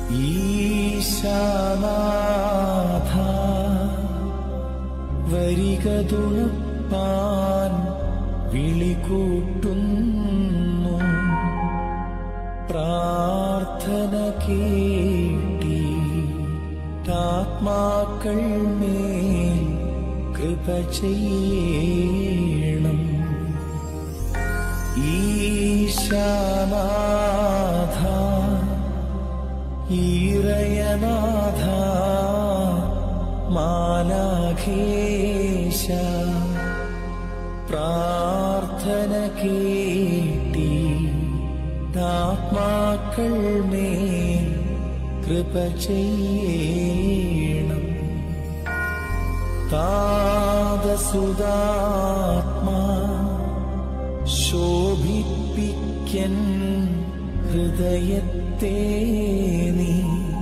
ഈശാനാഥ വരിക തുണപ്പാൻ വിളികൂട്ടുന്നു പ്രാർത്ഥന കേട്ടി ആത്മാക്കൾ മേൽ കൃപ ചെയ്യണം ഈശാനാഥ ഈറയനാഥ മാലാഖേശ പ്രാർത്ഥന കേട്ടി ആത്മാക്കൾ മേൽ കൃപ ചെയ്യണം താതസുതാത്മാ ശോഭിപ്പിക്കൻ ഹൃദയത്തെ നീ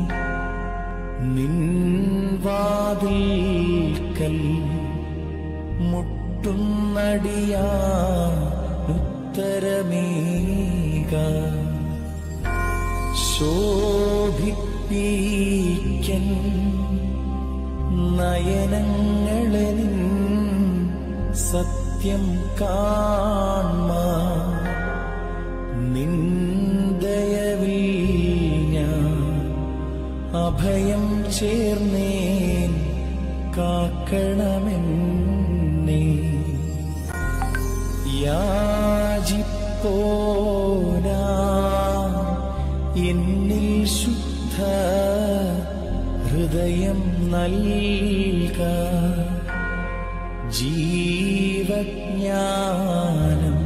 നിൻവാതിൽക്കൽ മുട്ടുന്നടിയാ ഉത്തരമേക ശോഭിപ്പിക്കൻ നയനങ്ങളെ നിൻ സത്യം കാൺമ നിന്ദയവിൽ ഞാൻ അഭയം ചേർന്നേൻ കാക്കണമെന്നേ യാചിപ്പോനാ എന്നിൽ ശുദ്ധ ഹൃദയം നൽക ജീവജ്ഞാനം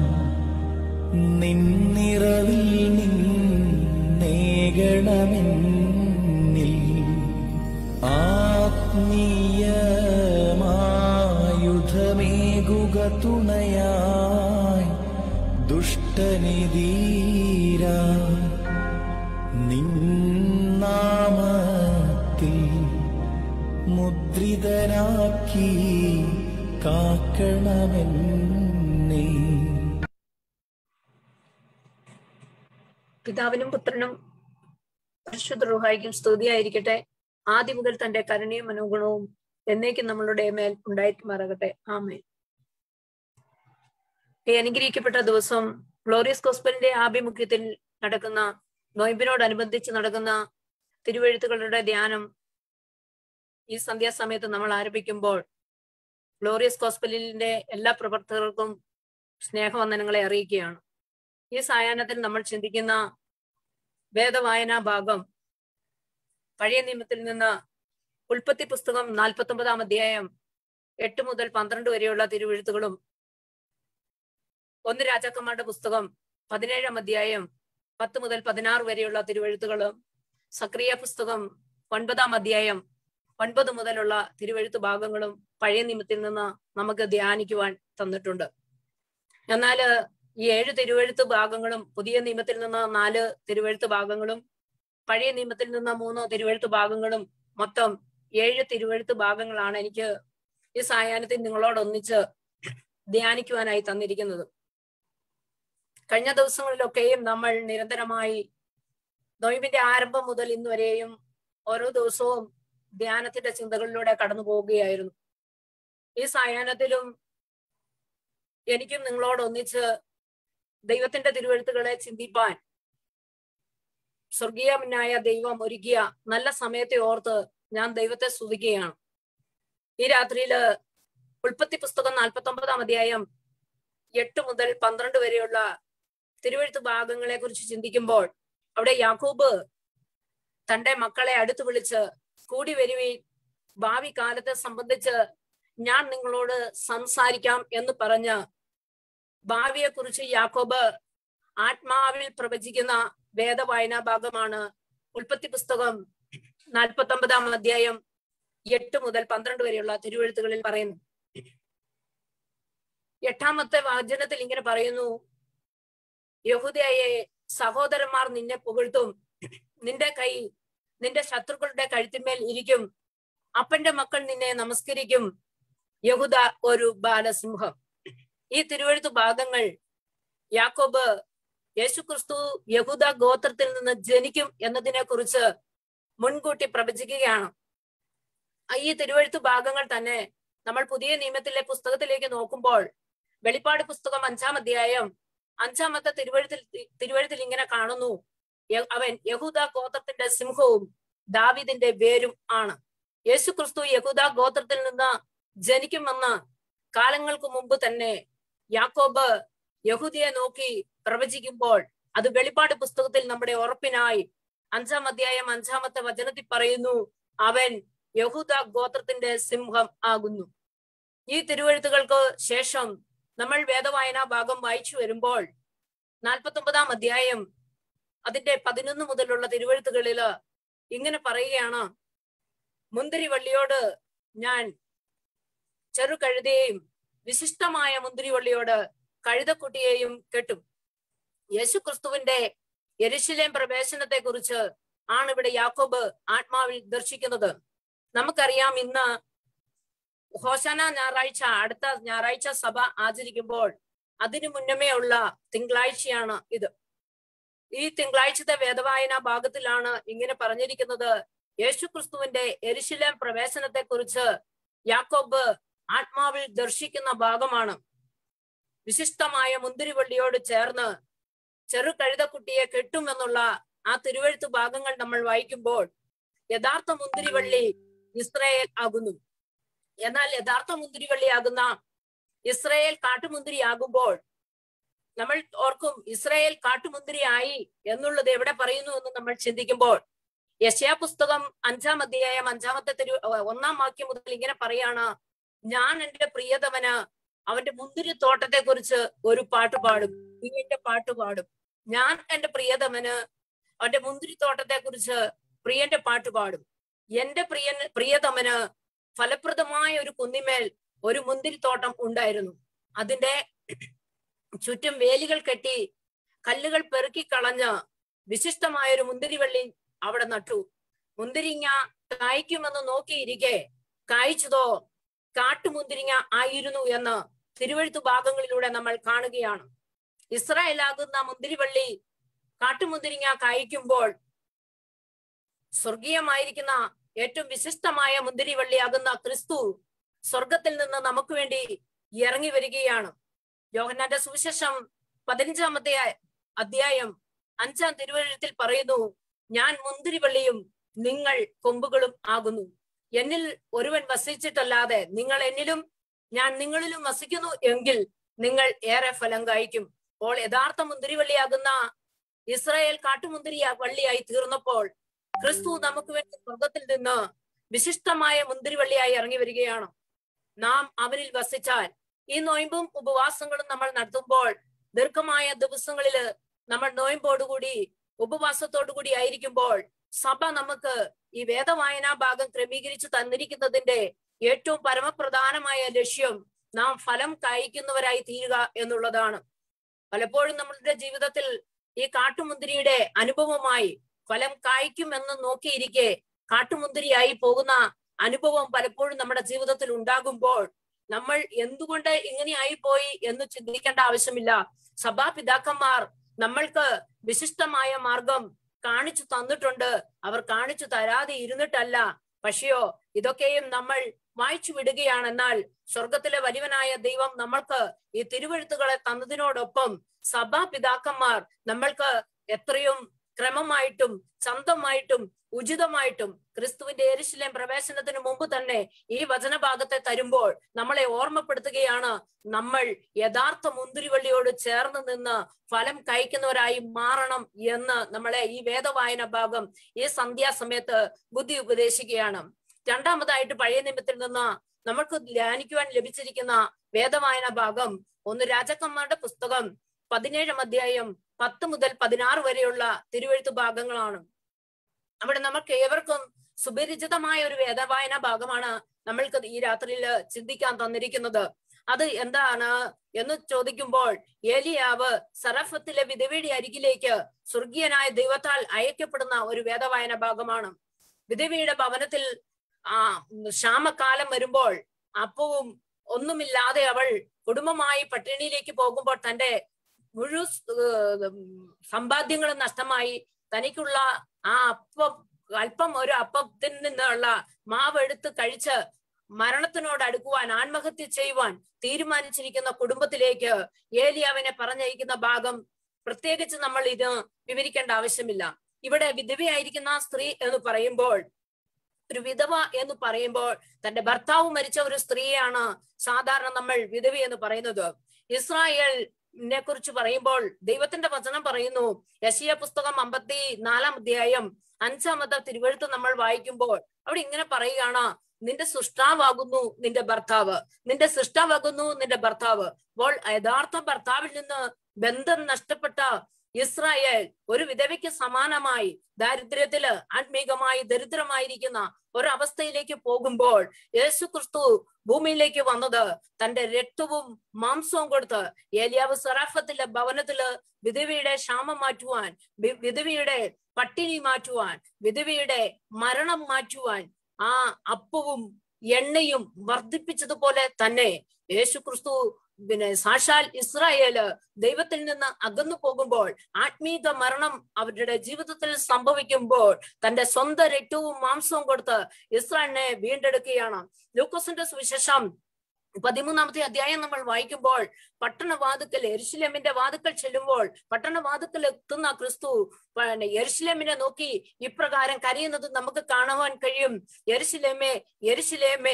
നിന്നിറവിൽ നിന്നേകണമെന്നിൽ ആത്മീയമായുധമേകുക തുണയായി ദുഷ്ടനിധീര നിന്നാമത്തിൽ മുദ്രിതനാക്കി കാക്കണമെന്നേ പിതാവിനും പുത്രനും പരിശുദ്ധ റുഹായിക്കും സ്തുതിയായിരിക്കട്ടെ ആദ്യം മുതൽ തന്റെ കരുണയും മനോഗുണവും എന്നേക്കും നമ്മളുടെ മേൽ ഉണ്ടായിരിക്കുമാറാകട്ടെ ആമേ ഈ അനുഗ്രഹിക്കപ്പെട്ട ദിവസം ഗ്ലോറിയസ് ഗോസ്പലിന്റെ ആഭിമുഖ്യത്തിൽ നടക്കുന്ന നൊയമ്പിനോടനുബന്ധിച്ച് നടക്കുന്ന തിരുവെഴുത്തുകളുടെ ധ്യാനം ഈ സന്ധ്യാസമയത്ത് നമ്മൾ ആരംഭിക്കുമ്പോൾ ഗ്ലോറിയസ് ഗോസ്പലിന്റെ എല്ലാ പ്രവർത്തകർക്കും സ്നേഹവന്ദനങ്ങളെ അറിയിക്കുകയാണ് ഈ സായാഹ്നത്തിൽ നമ്മൾ ചിന്തിക്കുന്ന വേദവായനാ ഭാഗം പഴയ നിയമത്തിൽ നിന്ന് ഉൽപ്പത്തി പുസ്തകം നാൽപ്പത്തി ഒമ്പതാം അധ്യായം എട്ട് മുതൽ പന്ത്രണ്ട് വരെയുള്ള തിരുവെഴുത്തുകളും ഒന്ന് രാജാക്കന്മാരുടെ പുസ്തകം പതിനേഴാം അധ്യായം പത്ത് മുതൽ പതിനാറ് വരെയുള്ള തിരുവെഴുത്തുകളും സക്രിയ പുസ്തകം ഒൻപതാം അധ്യായം ഒൻപത് മുതലുള്ള തിരുവെഴുത്ത് ഭാഗങ്ങളും പഴയ നിയമത്തിൽ നിന്ന് നമുക്ക് ധ്യാനിക്കുവാൻ തന്നിട്ടുണ്ട് എന്നാല് ഈ ഏഴ് തിരുവെഴുത്ത് ഭാഗങ്ങളും പുതിയ നിയമത്തിൽ നിന്ന് നാല് തിരുവെഴുത്ത് ഭാഗങ്ങളും പഴയ നിയമത്തിൽ നിന്ന് മൂന്ന് തിരുവെഴുത്ത് ഭാഗങ്ങളും മൊത്തം ഏഴ് തിരുവെഴുത്ത് ഭാഗങ്ങളാണ് എനിക്ക് ഈ സായാഹ്നത്തിൽ നിങ്ങളോടൊന്നിച്ച് ധ്യാനിക്കുവാനായി തന്നിരിക്കുന്നത് കഴിഞ്ഞ ദിവസങ്ങളിലൊക്കെയും നമ്മൾ നിരന്തരമായി നൊയ്മിന്റെ ആരംഭം മുതൽ ഇന്ന് വരെയും ഓരോ ദിവസവും ധ്യാനത്തിന്റെ ചിന്തകളിലൂടെ കടന്നു പോവുകയായിരുന്നു ഈ സായാഹ്നത്തിലും എനിക്കും നിങ്ങളോടൊന്നിച്ച് ദൈവത്തിന്റെ തിരുവെഴുത്തുകളെ ചിന്തിപ്പാൻ സ്വർഗീയനായ ദൈവം ഒരുക്കിയ നല്ല സമയത്തെ ഓർത്ത് ഞാൻ ദൈവത്തെ സ്തുതിക്കുകയാണ് ഈ രാത്രിയില് ഉൽപ്പത്തി പുസ്തകം നാൽപ്പത്തി ഒമ്പതാം അധ്യായം എട്ട് മുതൽ പന്ത്രണ്ട് വരെയുള്ള തിരുവെഴുത്ത് ഭാഗങ്ങളെ കുറിച്ച് ചിന്തിക്കുമ്പോൾ അവിടെ യാക്കൂബ് തന്റെ മക്കളെ അടുത്തു വിളിച്ച് കൂടി വരുവീൻ ഭാവി കാലത്തെ സംബന്ധിച്ച് ഞാൻ നിങ്ങളോട് സംസാരിക്കാം എന്ന് പറഞ്ഞ് ഭാവിയെ കുറിച്ച് യാക്കോബ് ആത്മാവിൽ പ്രവചിക്കുന്ന വേദവായനാ ഭാഗമാണ് ഉൽപ്പത്തി പുസ്തകം നാൽപ്പത്തി ഒമ്പതാം അധ്യായം എട്ട് മുതൽ പന്ത്രണ്ട് വരെയുള്ള തിരുവെഴുത്തുകളിൽ പറയുന്നു എട്ടാമത്തെ വചനത്തിൽ ഇങ്ങനെ പറയുന്നു യഹൂദയെ സഹോദരന്മാർ നിന്നെ പുകഴ്ത്തും നിന്റെ കൈ നിന്റെ ശത്രുക്കളുടെ കഴുത്തിന്മേൽ ഇരിക്കും അപ്പന്റെ മക്കൾ നിന്നെ നമസ്കരിക്കും യഹൂദ ഒരു ബാലസിംഹം ഈ തിരുവെഴുത്ത് ഭാഗങ്ങൾ യാക്കോബ് യേശുക്രിസ്തു യഹൂദ ഗോത്രത്തിൽ നിന്ന് ജനിക്കും എന്നതിനെ കുറിച്ച് മുൻകൂട്ടി പ്രവചിക്കുകയാണ് ആ ഈ തിരുവഴുത്ത് ഭാഗങ്ങൾ തന്നെ നമ്മൾ പുതിയ നിയമത്തിലെ പുസ്തകത്തിലേക്ക് നോക്കുമ്പോൾ വെളിപ്പാട് പുസ്തകം അഞ്ചാം അധ്യായം അഞ്ചാമത്തെ തിരുവഴുത്തിൽ തിരുവഴുത്തിൽ ഇങ്ങനെ കാണുന്നു യ- അവൻ യഹൂദ ഗോത്രത്തിന്റെ സിംഹവും ദാവിദിന്റെ വേരും ആണ് യേശു ക്രിസ്തു യഹൂദ ഗോത്രത്തിൽ നിന്ന് ജനിക്കുമെന്ന് കാലങ്ങൾക്ക് മുമ്പ് തന്നെ യാക്കോബ് യഹൂദിയെ നോക്കി പ്രവചിക്കുമ്പോൾ അത് വെളിപ്പാട് പുസ്തകത്തിൽ നമ്മുടെ ഉറപ്പിനായി അഞ്ചാം അധ്യായം അഞ്ചാമത്തെ വചനത്തിൽ പറയുന്നു അവൻ യഹൂദ ഗോത്രത്തിന്റെ സിംഹം ആകുന്നു ഈ തിരുവഴുത്തുകൾക്ക് ശേഷം നമ്മൾ വേദവായനാ ഭാഗം വായിച്ചു വരുമ്പോൾ നാൽപ്പത്തി ഒമ്പതാം അധ്യായം അതിന്റെ പതിനൊന്ന് മുതലുള്ള തിരുവഴുത്തുകളില് ഇങ്ങനെ പറയുകയാണ് മുന്തിരിവള്ളിയോട് ഞാൻ ചെറുകഴുതയെയും വിശിഷ്ടമായ മുന്തിരിവള്ളിയോട് കഴുതക്കുട്ടിയെയും കെട്ടും യേശു ക്രിസ്തുവിന്റെ യെരുശലേം പ്രവേശനത്തെ കുറിച്ച് ആണ് ഇവിടെ യാക്കോബ് ആത്മാവിൽ ദർശിക്കുന്നത് നമുക്കറിയാം ഇന്ന് ഹോശാന ഞായറാഴ്ച അടുത്ത ഞായറാഴ്ച സഭ ആചരിക്കുമ്പോൾ അതിനു മുന്നമേ ഉള്ള തിങ്കളാഴ്ചയാണ് ഇത് ഈ തിങ്കളാഴ്ചത്തെ വേദവായന ഭാഗത്തിലാണ് ഇങ്ങനെ പറഞ്ഞിരിക്കുന്നത് യേശു ക്രിസ്തുവിന്റെ എരിശിലേം പ്രവേശനത്തെ കുറിച്ച് യാക്കോബ് ആത്മാവിൽ ദർശിക്കുന്ന ഭാഗമാണ് വിശിഷ്ടമായ മുന്തിരിവള്ളിയോട് ചേർന്ന് ചെറു കഴുതക്കുട്ടിയെ കെട്ടുമെന്നുള്ള ആ തിരുവഴുത്ത് ഭാഗങ്ങൾ നമ്മൾ വായിക്കുമ്പോൾ യഥാർത്ഥ മുന്തിരിവള്ളി ഇസ്രയേൽ ആകുന്നു എന്നാൽ യഥാർത്ഥ മുന്തിരിവള്ളിയാകുന്ന ഇസ്രയേൽ കാട്ടുമുന്തിരിയാകുമ്പോൾ നമ്മൾ ഓർക്കും ഇസ്രയേൽ കാട്ടുമുന്തിരിയായി എന്നുള്ളത് എവിടെ പറയുന്നു എന്ന് നമ്മൾ ചിന്തിക്കുമ്പോൾ യശയാ പുസ്തകം അഞ്ചാം അധ്യായം അഞ്ചാമത്തെ തിരു ഒന്നാം വാക്യം മുതൽ ഇങ്ങനെ പറയാണ് ഞാൻ എന്റെ പ്രിയതമന് അവന്റെ മുന്തിരിത്തോട്ടത്തെ കുറിച്ച് ഒരു പാട്ട് പാടും നീ എന്റെ പാട്ട് പാടും ഞാൻ എന്റെ പ്രിയതമന് അവന്റെ മുന്തിരിത്തോട്ടത്തെ കുറിച്ച് പ്രിയന്റെ പാട്ട് പാടും എന്റെ പ്രിയൻ പ്രിയതമന് ഫലപ്രദമായ ഒരു കുന്നിമേൽ ഒരു മുന്തിരിത്തോട്ടം ഉണ്ടായിരുന്നു അതിന്റെ ചുറ്റും വേലികൾ കെട്ടി കല്ലുകൾ പെറുക്കി കളഞ്ഞ് വിശിഷ്ടമായ ഒരു മുന്തിരിവള്ളി അവിടെ നട്ടു മുന്തിരിങ്ങ കായ്ക്കുമെന്ന് നോക്കിയിരിക്കെ കായ്ച്ചതോ കാട്ടുമുന്തിരിങ്ങ ആയിരുന്നു എന്ന് തിരുവഴുത്തു ഭാഗങ്ങളിലൂടെ നമ്മൾ കാണുകയാണ് ഇസ്രായേലാകുന്ന മുന്തിരിവള്ളി കാട്ടുമുന്തിരിങ്ങ കായ്ക്കുമ്പോൾ സ്വർഗീയമായിരിക്കുന്ന ഏറ്റവും വിശിഷ്ടമായ മുന്തിരിവള്ളിയാകുന്ന ക്രിസ്തു സ്വർഗത്തിൽ നിന്ന് നമുക്ക് വേണ്ടി ഇറങ്ങി വരികയാണ് യോഹന്നാന്റെ സുവിശേഷം പതിനഞ്ചാമത്തെ അധ്യായം അഞ്ചാം തിരുവഴുത്തിൽ പറയുന്നു ഞാൻ മുന്തിരിവള്ളിയും നിങ്ങൾ കൊമ്പുകളും ആകുന്നു എന്നിൽ ഒരുവൻ വസിച്ചിട്ടല്ലാതെ നിങ്ങൾ എന്നിലും ഞാൻ നിങ്ങളിലും വസിക്കുന്നു എങ്കിൽ നിങ്ങൾ ഏറെ ഫലം കായ്ക്കും അപ്പോൾ യഥാർത്ഥ മുന്തിരിവള്ളിയാകുന്ന ഇസ്രായേൽ കാട്ടുമുന്തിരി വള്ളിയായി തീർന്നപ്പോൾ ക്രിസ്തു നമുക്ക് വേണ്ടി സ്വർഗത്തിൽ നിന്ന് വിശിഷ്ടമായ മുന്തിരിവള്ളിയായി ഇറങ്ങി വരികയാണ് നാം അവനിൽ വസിച്ചാൽ ഈ നോയമ്പും ഉപവാസങ്ങളും നമ്മൾ നടത്തുമ്പോൾ ദീർഘമായ ദിവസങ്ങളില് നമ്മൾ നോയമ്പോടുകൂടി ഉപവാസത്തോടുകൂടി ആയിരിക്കുമ്പോൾ സഭ നമുക്ക് ഈ വേദവായനാ ഭാഗം ക്രമീകരിച്ചു തന്നിരിക്കുന്നതിന്റെ ഏറ്റവും പരമപ്രധാനമായ ലക്ഷ്യം നാം ഫലം കായ്ക്കുന്നവരായി തീരുക എന്നുള്ളതാണ് പലപ്പോഴും നമ്മളുടെ ജീവിതത്തിൽ ഈ കാട്ടുമുന്തിരിയുടെ അനുഭവമായി ഫലം കായ്ക്കുമെന്ന് നോക്കിയിരിക്കെ കാട്ടുമുന്തിരിയായി പോകുന്ന അനുഭവം പലപ്പോഴും നമ്മുടെ ജീവിതത്തിൽ ഉണ്ടാകുമ്പോൾ നമ്മൾ എന്തുകൊണ്ട് ഇങ്ങനെയായി പോയി എന്ന് ചിന്തിക്കേണ്ട ആവശ്യമില്ല സഭാപിതാക്കന്മാർ നമ്മൾക്ക് വിശിഷ്ടമായ മാർഗം കാണിച്ചു തന്നിട്ടുണ്ട് അവർ കാണിച്ചു തരാതെ ഇരുന്നിട്ടല്ല പക്ഷെയോ ഇതൊക്കെയും നമ്മൾ വായിച്ചു വിടുകയാണെന്നാൽ സ്വർഗത്തിലെ വലിയവനായ ദൈവം നമ്മൾക്ക് ഈ തിരുവഴുത്തുകളെ തന്നതിനോടൊപ്പം സഭാപിതാക്കന്മാർ നമ്മൾക്ക് എത്രയും ക്രമമായിട്ടും ചന്തമായിട്ടും ഉചിതമായിട്ടും ക്രിസ്തുവിന്റെ എരിശിലേം പ്രവേശനത്തിന് മുമ്പ് തന്നെ ഈ വചനഭാഗത്തെ തരുമ്പോൾ നമ്മളെ ഓർമ്മപ്പെടുത്തുകയാണ് നമ്മൾ യഥാർത്ഥ മുന്തിരിവള്ളിയോട് ചേർന്ന് നിന്ന് ഫലം കഴിക്കുന്നവരായി മാറണം എന്ന് നമ്മളെ ഈ വേദവായന ഭാഗം ഈ സന്ധ്യാസമയത്ത് ബുദ്ധി ഉപദേശിക്കുകയാണ് രണ്ടാമതായിട്ട് പഴയ നിയമത്തിൽ നിന്ന് നമുക്ക് ധ്യാനിക്കുവാൻ ലഭിച്ചിരിക്കുന്ന വേദവായന ഭാഗം ഒന്ന് രാജാക്കന്മാരുടെ പുസ്തകം പതിനേഴാം അധ്യായം പത്ത് മുതൽ പതിനാറ് വരെയുള്ള തിരുവഴുത്ത് ഭാഗങ്ങളാണ് അവിടെ നമുക്ക് ഏവർക്കും സുപരിചിതമായ ഒരു വേദവായന ഭാഗമാണ് നമ്മൾക്ക് ഈ രാത്രിയിൽ ചിന്തിക്കാൻ തന്നിരിക്കുന്നത് അത് എന്താണ് എന്ന് ചോദിക്കുമ്പോൾ ഏലിയാവ് സറഫത്തിലെ വിധവയുടെ അരികിലേക്ക് സ്വർഗീയനായ ദൈവത്താൽ അയക്കപ്പെടുന്ന ഒരു വേദവായന ഭാഗമാണ് വിധവയുടെ ഭവനത്തിൽ ആ ക്ഷാമകാലം വരുമ്പോൾ അപ്പവും ഒന്നുമില്ലാതെ അവൾ കുടുംബമായി പട്ടിണിയിലേക്ക് പോകുമ്പോൾ തന്റെ മുഴു സമ്പാദ്യങ്ങളും നഷ്ടമായി തനിക്കുള്ള ആ അപ്പം അല്പം ഒരു അപ്പത്തിൽ നിന്നുള്ള മാവ് എടുത്ത് കഴിച്ച് മരണത്തിനോട് അടുക്കുവാൻ ആത്മഹത്യ ചെയ്യുവാൻ തീരുമാനിച്ചിരിക്കുന്ന കുടുംബത്തിലേക്ക് ഏലിയാവിനെ പറഞ്ഞയക്കുന്ന ഭാഗം പ്രത്യേകിച്ച് നമ്മൾ ഇത് വിവരിക്കേണ്ട ആവശ്യമില്ല ഇവിടെ വിധവയായിരിക്കുന്ന സ്ത്രീ എന്ന് പറയുമ്പോൾ ഒരു വിധവ എന്ന് പറയുമ്പോൾ തന്റെ ഭർത്താവ് മരിച്ച ഒരു സ്ത്രീയാണ് സാധാരണ നമ്മൾ വിധവ എന്ന് പറയുന്നത് ഇസ്രായേലിനെ കുറിച്ച് പറയുമ്പോൾ ദൈവത്തിന്റെ വചനം പറയുന്നു യശിയ പുസ്തകം അമ്പത്തി നാലാം അധ്യായം അഞ്ചാമത്തെ തിരുവഴുത്ത് നമ്മൾ വായിക്കുമ്പോൾ അവിടെ ഇങ്ങനെ പറയുകയാണ് നിന്റെ സൃഷ്ടാവാകുന്നു നിന്റെ ഭർത്താവ് നിന്റെ സൃഷ്ടാവാകുന്നു നിന്റെ ഭർത്താവ് അപ്പോൾ യഥാർത്ഥ ഭർത്താവിൽ നിന്ന് ബന്ധം നഷ്ടപ്പെട്ട ഇസ്രായേൽ ഒരു വിധവയ്ക്ക് സമാനമായി ദാരിദ്ര്യത്തില് ആത്മീകമായി ദരിദ്രമായിരിക്കുന്ന ഒരവസ്ഥയിലേക്ക് പോകുമ്പോൾ യേശു ക്രിസ്തു ഭൂമിയിലേക്ക് വന്നത് തന്റെ രക്തവും മാംസവും കൊടുത്ത് ഏലിയാവ് സറാഫത്തിലെ ഭവനത്തില് വിധവയുടെ ക്ഷാമം മാറ്റുവാൻ വി- വിധവയുടെ പട്ടിണി മാറ്റുവാൻ വിധവയുടെ മരണം മാറ്റുവാൻ ആ അപ്പവും എണ്ണയും വർദ്ധിപ്പിച്ചതുപോലെ തന്നെ യേശു ക്രിസ്തു പിന്നെ സാക്ഷാൽ ഇസ്രായേല് ദൈവത്തിൽ നിന്ന് അകന്നു പോകുമ്പോൾ ആത്മീക മരണം അവരുടെ ജീവിതത്തിൽ സംഭവിക്കുമ്പോൾ തന്റെ സ്വന്തം രക്തവും മാംസവും കൊടുത്ത് ഇസ്രായേലിനെ വീണ്ടെടുക്കുകയാണ് ലൂക്കോസിന്റെ സുവിശേഷം പതിമൂന്നാമത്തെ അധ്യായം നമ്മൾ വായിക്കുമ്പോൾ പട്ടണവാതുക്കൽ എരുശിലേമിന്റെ വാതുക്കൽ ചെല്ലുമ്പോൾ പട്ടണവാതുക്കൽ എത്തുന്ന ക്രിസ്തു പിന്നെ എരുശിലേമിനെ നോക്കി ഇപ്രകാരം കരയുന്നത് നമുക്ക് കാണുവാൻ കഴിയും എരുശിലേമേ എരുശിലേമേ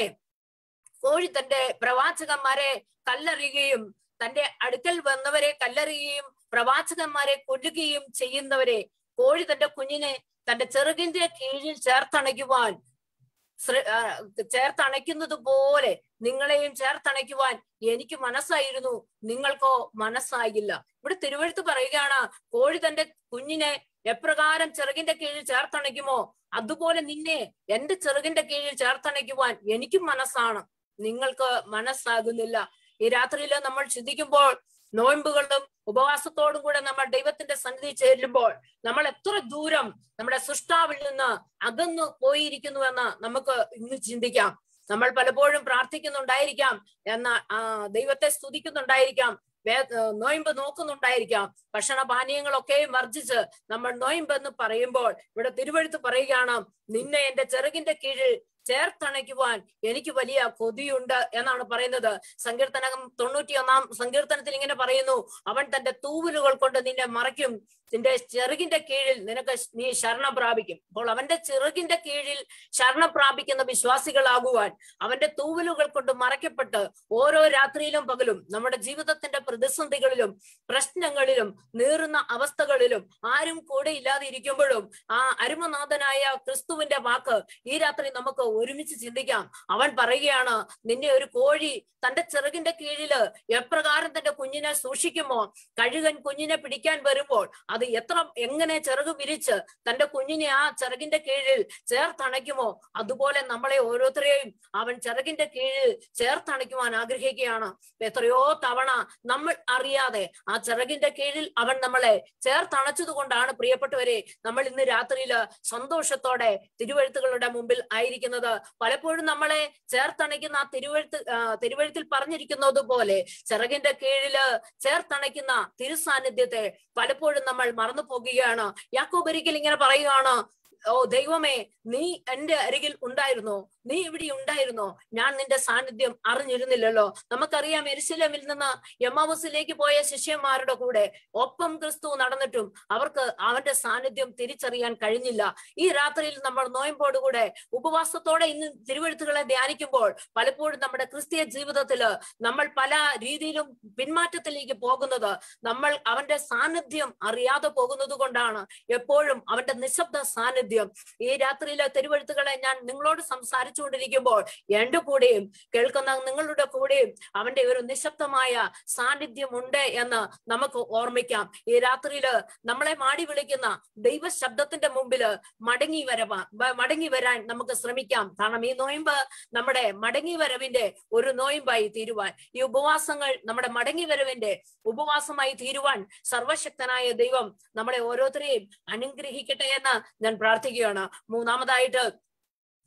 കോഴി തന്റെ പ്രവാചകന്മാരെ കല്ലെറിയുകയും തന്റെ അടുക്കൽ വന്നവരെ കല്ലെറിയുകയും പ്രവാചകന്മാരെ കൊല്ലുകയും ചെയ്യുന്നവരെ കോഴി തന്റെ കുഞ്ഞിനെ തന്റെ ചെറുകിന്റെ കീഴിൽ ചേർത്തണയ്ക്കുവാൻ ശ്ര- ആ, ചേർത്തണയ്ക്കുന്നത് പോലെ നിങ്ങളെയും ചേർത്തണയ്ക്കുവാൻ എനിക്ക് മനസ്സായിരുന്നു നിങ്ങൾക്കോ മനസ്സായില്ല ഇവിടെ തിരുവഴുത്ത് പറയുകയാണ് കോഴി തന്റെ കുഞ്ഞിനെ എപ്രകാരം ചെറുകിന്റെ കീഴിൽ ചേർത്തണയ്ക്കുമോ അതുപോലെ നിന്നെ എന്റെ ചെറുകിന്റെ കീഴിൽ ചേർത്തണയ്ക്കുവാൻ എനിക്കും മനസ്സാണ് നിങ്ങൾക്ക് മനസ്സാകുന്നില്ല ഈ രാത്രിയിൽ നമ്മൾ ചിന്തിക്കുമ്പോൾ നോയമ്പുകളും ഉപവാസത്തോടും കൂടെ നമ്മൾ ദൈവത്തിന്റെ സന്നിധി ചെല്ലുമ്പോൾ നമ്മൾ എത്ര ദൂരം നമ്മുടെ സൃഷ്ടാവിൽ നിന്ന് അകന്നു പോയിരിക്കുന്നുവെന്ന് നമുക്ക് ഇന്ന് ചിന്തിക്കാം നമ്മൾ പലപ്പോഴും പ്രാർത്ഥിക്കുന്നുണ്ടായിരിക്കാം എന്ന ആ ദൈവത്തെ സ്തുതിക്കുന്നുണ്ടായിരിക്കാം വേ- ഏർ നോയമ്പ് നോക്കുന്നുണ്ടായിരിക്കാം ഭക്ഷണപാനീയങ്ങളൊക്കെയും വർജിച്ച് നമ്മൾ നോയമ്പ് എന്ന് പറയുമ്പോൾ ഇവിടെ തിരുവഴുത്ത് പറയുകയാണ് നിന്നെ എന്റെ ചെറുകിന്റെ കീഴിൽ ചേർത്തണയ്ക്കുവാൻ എനിക്ക് വലിയ കൊതിയുണ്ട് എന്നാണ് പറയുന്നത് സങ്കീർത്തനം തൊണ്ണൂറ്റിയൊന്നാം സങ്കീർത്തനത്തിൽ ഇങ്ങനെ പറയുന്നു അവൻ തന്റെ തൂവലുകൾ കൊണ്ട് നിന്നെ മറയ്ക്കും നിന്റെ ചെറുകിന്റെ കീഴിൽ നിനക്ക് നീ ശരണം പ്രാപിക്കും അപ്പോൾ അവന്റെ ചെറുകിന്റെ കീഴിൽ ശരണം പ്രാപിക്കുന്ന വിശ്വാസികളാകുവാൻ അവന്റെ തൂവലുകൾ കൊണ്ട് മറയ്ക്കപ്പെട്ട് ഓരോ രാത്രിയിലും പകലും നമ്മുടെ ജീവിതത്തിന്റെ പ്രതിസന്ധികളിലും പ്രശ്നങ്ങളിലും നീറുന്ന അവസ്ഥകളിലും ആരും കൂടെ ഇല്ലാതെ ഇരിക്കുമ്പോഴും ആ അരുമനാഥനായ ക്രിസ്തുവിന്റെ വാക്ക് ഈ രാത്രി നമുക്ക് ഒരുമിച്ച് ചിന്തിക്കാം അവൻ പറയുകയാണ് നിന്നെ ഒരു കോഴി തന്റെ ചെറുകിന്റെ കീഴില് എപ്രകാരം തന്റെ കുഞ്ഞിനെ സൂക്ഷിക്കുമോ കഴുകൻ കുഞ്ഞിനെ പിടിക്കാൻ വരുമ്പോൾ അത് എത്ര എങ്ങനെ ചിറക് വിരിച്ച് തന്റെ കുഞ്ഞിനെ ആ ചിറകിന്റെ കീഴിൽ ചേർത്തണയ്ക്കുമോ അതുപോലെ നമ്മളെ ഓരോരുത്തരെയും അവൻ ചിറകിന്റെ കീഴിൽ ചേർത്തണയ്ക്കുവാൻ ആഗ്രഹിക്കുകയാണ് എത്രയോ തവണ നമ്മൾ അറിയാതെ ആ ചിറകിന്റെ കീഴിൽ അവൻ നമ്മളെ ചേർത്തണച്ചത് കൊണ്ടാണ് പ്രിയപ്പെട്ടവരെ നമ്മൾ ഇന്ന് രാത്രിയില് സന്തോഷത്തോടെ തിരുവഴുത്തുകളുടെ മുമ്പിൽ ആയിരിക്കുന്നത് പലപ്പോഴും നമ്മളെ ചേർത്തണയ്ക്കുന്ന ആ തിരുവഴുത്ത് ആ, തിരുവഴുത്തിൽ പറഞ്ഞിരിക്കുന്നത് പോലെ ചിറകിന്റെ കീഴില് ചേർത്തണയ്ക്കുന്ന തിരുസാന്നിധ്യത്തെ പലപ്പോഴും നമ്മൾ മറന്നു പോകുകയാണ് യാക്കോബ് ഒരിക്കൽ ഇങ്ങനെ പറയുകയാണ് ഓ ദൈവമേ നീ എന്റെ അരികിൽ ഉണ്ടായിരുന്നോ നീ ഇവിടെ ഉണ്ടായിരുന്നോ ഞാൻ നിന്റെ സാന്നിധ്യം അറിഞ്ഞിരുന്നില്ലല്ലോ നമുക്കറിയാം എരുശലേമിൽ നിന്ന് യമാവസിലേക്ക് പോയ ശിഷ്യന്മാരുടെ കൂടെ ഒപ്പം ക്രിസ്തു നടന്നിട്ടും അവർക്ക് അവന്റെ സാന്നിധ്യം തിരിച്ചറിയാൻ കഴിഞ്ഞില്ല ഈ രാത്രിയിൽ നമ്മൾ നോയമ്പോടുകൂടെ ഉപവാസത്തോടെ ഇന്ന് തിരുവഴുത്തുകളെ ധ്യാനിക്കുമ്പോൾ പലപ്പോഴും നമ്മുടെ ക്രിസ്തീയ ജീവിതത്തില് നമ്മൾ പല രീതിയിലും പിന്മാറ്റത്തിലേക്ക് പോകുന്നത് നമ്മൾ അവന്റെ സാന്നിധ്യം അറിയാതെ പോകുന്നത് കൊണ്ടാണ് എപ്പോഴും അവന്റെ നിശബ്ദ സാന്നിധ്യം ഈ രാത്രിയിലെ തിരുവഴുത്തുകളെ ഞാൻ നിങ്ങളോട് സംസാരിച്ചുകൊണ്ടിരിക്കുമ്പോൾ എന്റെ കൂടെയും കേൾക്കുന്ന നിങ്ങളുടെ കൂടെയും അവന്റെ ഒരു നിശബ്ദമായ സാന്നിധ്യമുണ്ട് എന്ന് നമുക്ക് ഓർമ്മിക്കാം ഈ രാത്രിയില് നമ്മളെ മാടി വിളിക്കുന്ന ദൈവ ശബ്ദത്തിന്റെ മുമ്പില് മടങ്ങി വരവാ വ- മടങ്ങി വരാൻ നമുക്ക് ശ്രമിക്കാം കാരണം ഈ നോയമ്പ് നമ്മുടെ മടങ്ങി വരവിന്റെ ഒരു നോയമ്പായി തീരുവാൻ ഈ ഉപവാസങ്ങൾ നമ്മുടെ മടങ്ങി വരവിന്റെ ഉപവാസമായി തീരുവാൻ സർവശക്തനായ ദൈവം നമ്മളെ ഓരോരുത്തരെയും അനുഗ്രഹിക്കട്ടെ എന്ന് ഞാൻ പ്രാർത്ഥിക്കുകയാണ് മൂന്നാമതായിട്ട്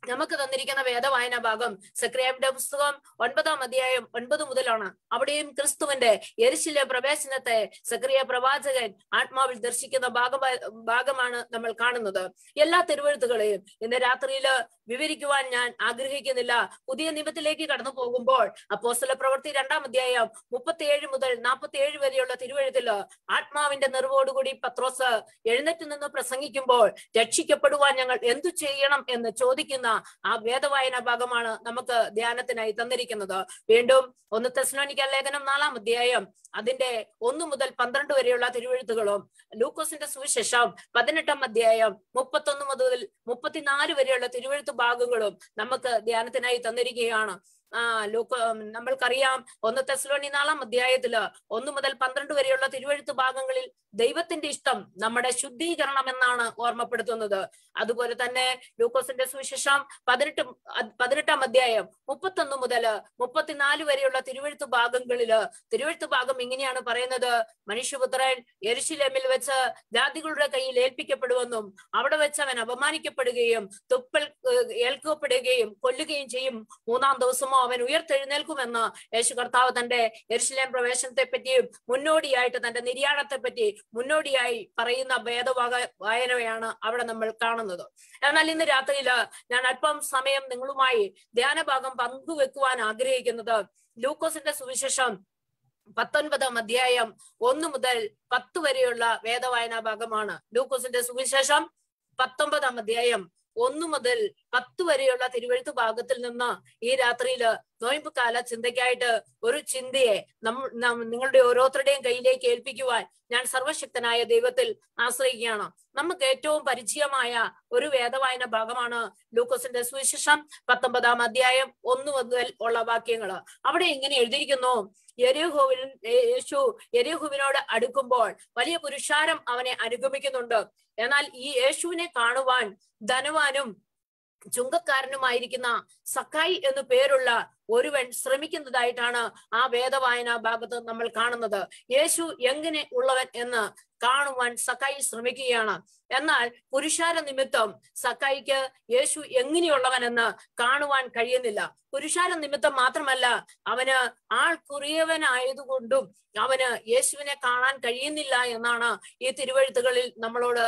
നമുക്ക് തന്നിരിക്കുന്ന വേദവായന ഭാഗം സക്രിയാബിന്റെ പുസ്തകം ഒൻപതാം അധ്യായം ഒൻപത് മുതലാണ് അവിടെയും ക്രിസ്തുവിന്റെ എരിശിലെ പ്രവേശനത്തെ സക്രിയ പ്രവാചകൻ ആത്മാവിൽ ദർശിക്കുന്ന ഭാഗ ഭാഗമാണ് നമ്മൾ കാണുന്നത് എല്ലാ തിരുവഴുത്തുകളെയും ഇന്ന് രാത്രിയിൽ വിവരിക്കുവാൻ ഞാൻ ആഗ്രഹിക്കുന്നില്ല പുതിയ നിയമത്തിലേക്ക് കടന്നു പോകുമ്പോൾ അപ്പോസ്തല പ്രവൃത്തി രണ്ടാം അധ്യായം മുപ്പത്തിയേഴ് മുതൽ നാൽപ്പത്തിയേഴ് വരെയുള്ള തിരുവഴുത്തില് ആത്മാവിന്റെ നിറവോടുകൂടി പത്രോസ് എഴുന്നേറ്റ് നിന്ന് പ്രസംഗിക്കുമ്പോൾ രക്ഷിക്കപ്പെടുവാൻ ഞങ്ങൾ എന്തു ചെയ്യണം എന്ന് ചോദിക്കുന്ന ആ വേദവായന ഭാഗമാണ് നമുക്ക് ധ്യാനത്തിനായി തന്നിരിക്കുന്നത് വീണ്ടും ഒന്ന് തെസ്ലോനിക്ക ലേഖനം നാലാം അധ്യായം അതിന്റെ ഒന്ന് മുതൽ പന്ത്രണ്ട് വരെയുള്ള തിരുവഴുത്തുകളും ലൂക്കോസിന്റെ സുവിശേഷം പതിനെട്ടാം അധ്യായം മുപ്പത്തൊന്ന് മുതൽ മുപ്പത്തിനാല് വരെയുള്ള തിരുവഴുത്ത് ഭാഗങ്ങളും നമുക്ക് ധ്യാനത്തിനായി തന്നിരിക്കുകയാണ് ആ ലൂക്ക നമ്മൾക്കറിയാം ഒന്ന് തെസ്ലോണി നാലാം അധ്യായത്തില് ഒന്ന് മുതൽ പന്ത്രണ്ട് വരെയുള്ള തിരുവഴുത്ത് ഭാഗങ്ങളിൽ ദൈവത്തിന്റെ ഇഷ്ടം നമ്മുടെ ശുദ്ധീകരണം എന്നാണ് ഓർമ്മപ്പെടുത്തുന്നത് അതുപോലെ തന്നെ ലൂക്കോസിന്റെ സുവിശേഷം പതിനെട്ട് പതിനെട്ടാം അധ്യായം മുപ്പത്തൊന്ന് മുതൽ മുപ്പത്തിനാല് വരെയുള്ള തിരുവഴുത്ത് ഭാഗങ്ങളില് തിരുവഴുത്ത് ഭാഗം ഇങ്ങനെയാണ് പറയുന്നത് മനുഷ്യപുത്രൻ എരുശിലേമിൽ വെച്ച് ജാതികളുടെ കയ്യിൽ ഏൽപ്പിക്കപ്പെടുമെന്നും അവിടെ വെച്ച് അവൻ അപമാനിക്കപ്പെടുകയും തുപ്പൽ ഏൽക്കപ്പെടുകയും കൊല്ലുകയും ചെയ്യും മൂന്നാം ദിവസമോ അവൻ ഉയർത്തെഴുന്നേൽക്കുമെന്ന് യേശു കർത്താവ് തന്റെ എരുശിലേം പ്രവേശനത്തെ പറ്റിയും മുന്നോടിയായിട്ട് തന്റെ നിര്യാണത്തെ പറ്റി മുന്നോടിയായി പറയുന്ന ഭേദവാക വായനയാണ് അവിടെ നമ്മൾ കാണുന്നത് എന്നാൽ ഇന്ന് രാത്രിയില് ഞാൻ അല്പം സമയം നിങ്ങളുമായി ധ്യാനഭാഗം പങ്കുവെക്കുവാൻ ആഗ്രഹിക്കുന്നത് ലൂക്കോസിന്റെ സുവിശേഷം പത്തൊൻപതാം അധ്യായം ഒന്ന് മുതൽ പത്ത് വരെയുള്ള വേദവായനാ ഭാഗമാണ് ലൂക്കോസിന്റെ സുവിശേഷം പത്തൊമ്പതാം അധ്യായം ഒന്ന് മുതൽ പത്ത് വരെയുള്ള തിരുവഴുത്ത് ഭാഗത്തിൽ നിന്ന് ഈ രാത്രിയില് നോയമ്പ് കാല ചിന്തയ്ക്കായിട്ട് ഒരു ചിന്തയെ നമ്മ നിങ്ങളുടെ ഓരോരുത്തരുടെയും കയ്യിലേക്ക് ഏൽപ്പിക്കുവാൻ ഞാൻ സർവശക്തനായ ദൈവത്തിൽ ആശ്രയിക്കുകയാണ് നമുക്ക് ഏറ്റവും പരിചയമായ ഒരു വേദവായന ഭാഗമാണ് ലൂക്കോസിന്റെ സുവിശേഷം പത്തൊമ്പതാം അധ്യായം ഒന്ന് മുതൽ ഉള്ള വാക്യങ്ങള് അവിടെ ഇങ്ങനെ എഴുതിയിരിക്കുന്നു യരിഹോവിൽ യേശു യരിഹുവിനോട് അടുക്കുമ്പോൾ വലിയ പുരുഷാരം അവനെ അനുഗമിക്കുന്നുണ്ട് എന്നാൽ ഈ യേശുവിനെ കാണുവാൻ ധനവാനും ചുങ്കക്കാരനുമായിരിക്കുന്ന സക്കായി എന്നു പേരുള്ള ഒരുവൻ ശ്രമിക്കുന്നതായിട്ടാണ് ആ വേദവായന ഭാഗത്ത് നമ്മൾ കാണുന്നത് യേശു എങ്ങനെ ഉള്ളവൻ എന്ന് കാണുവാൻ സക്കായി ശ്രമിക്കുകയാണ് എന്നാൽ പുരുഷാര നിമിത്തം സക്കായിക്ക് യേശു എങ്ങനെയുള്ളവനെന്ന് കാണുവാൻ കഴിയുന്നില്ല പുരുഷാര നിമിത്തം മാത്രമല്ല അവന് ആൾ കുറിയവനായതുകൊണ്ടും അവന് യേശുവിനെ കാണാൻ കഴിയുന്നില്ല എന്നാണ് ഈ തിരുവഴുത്തുകളിൽ നമ്മളോട്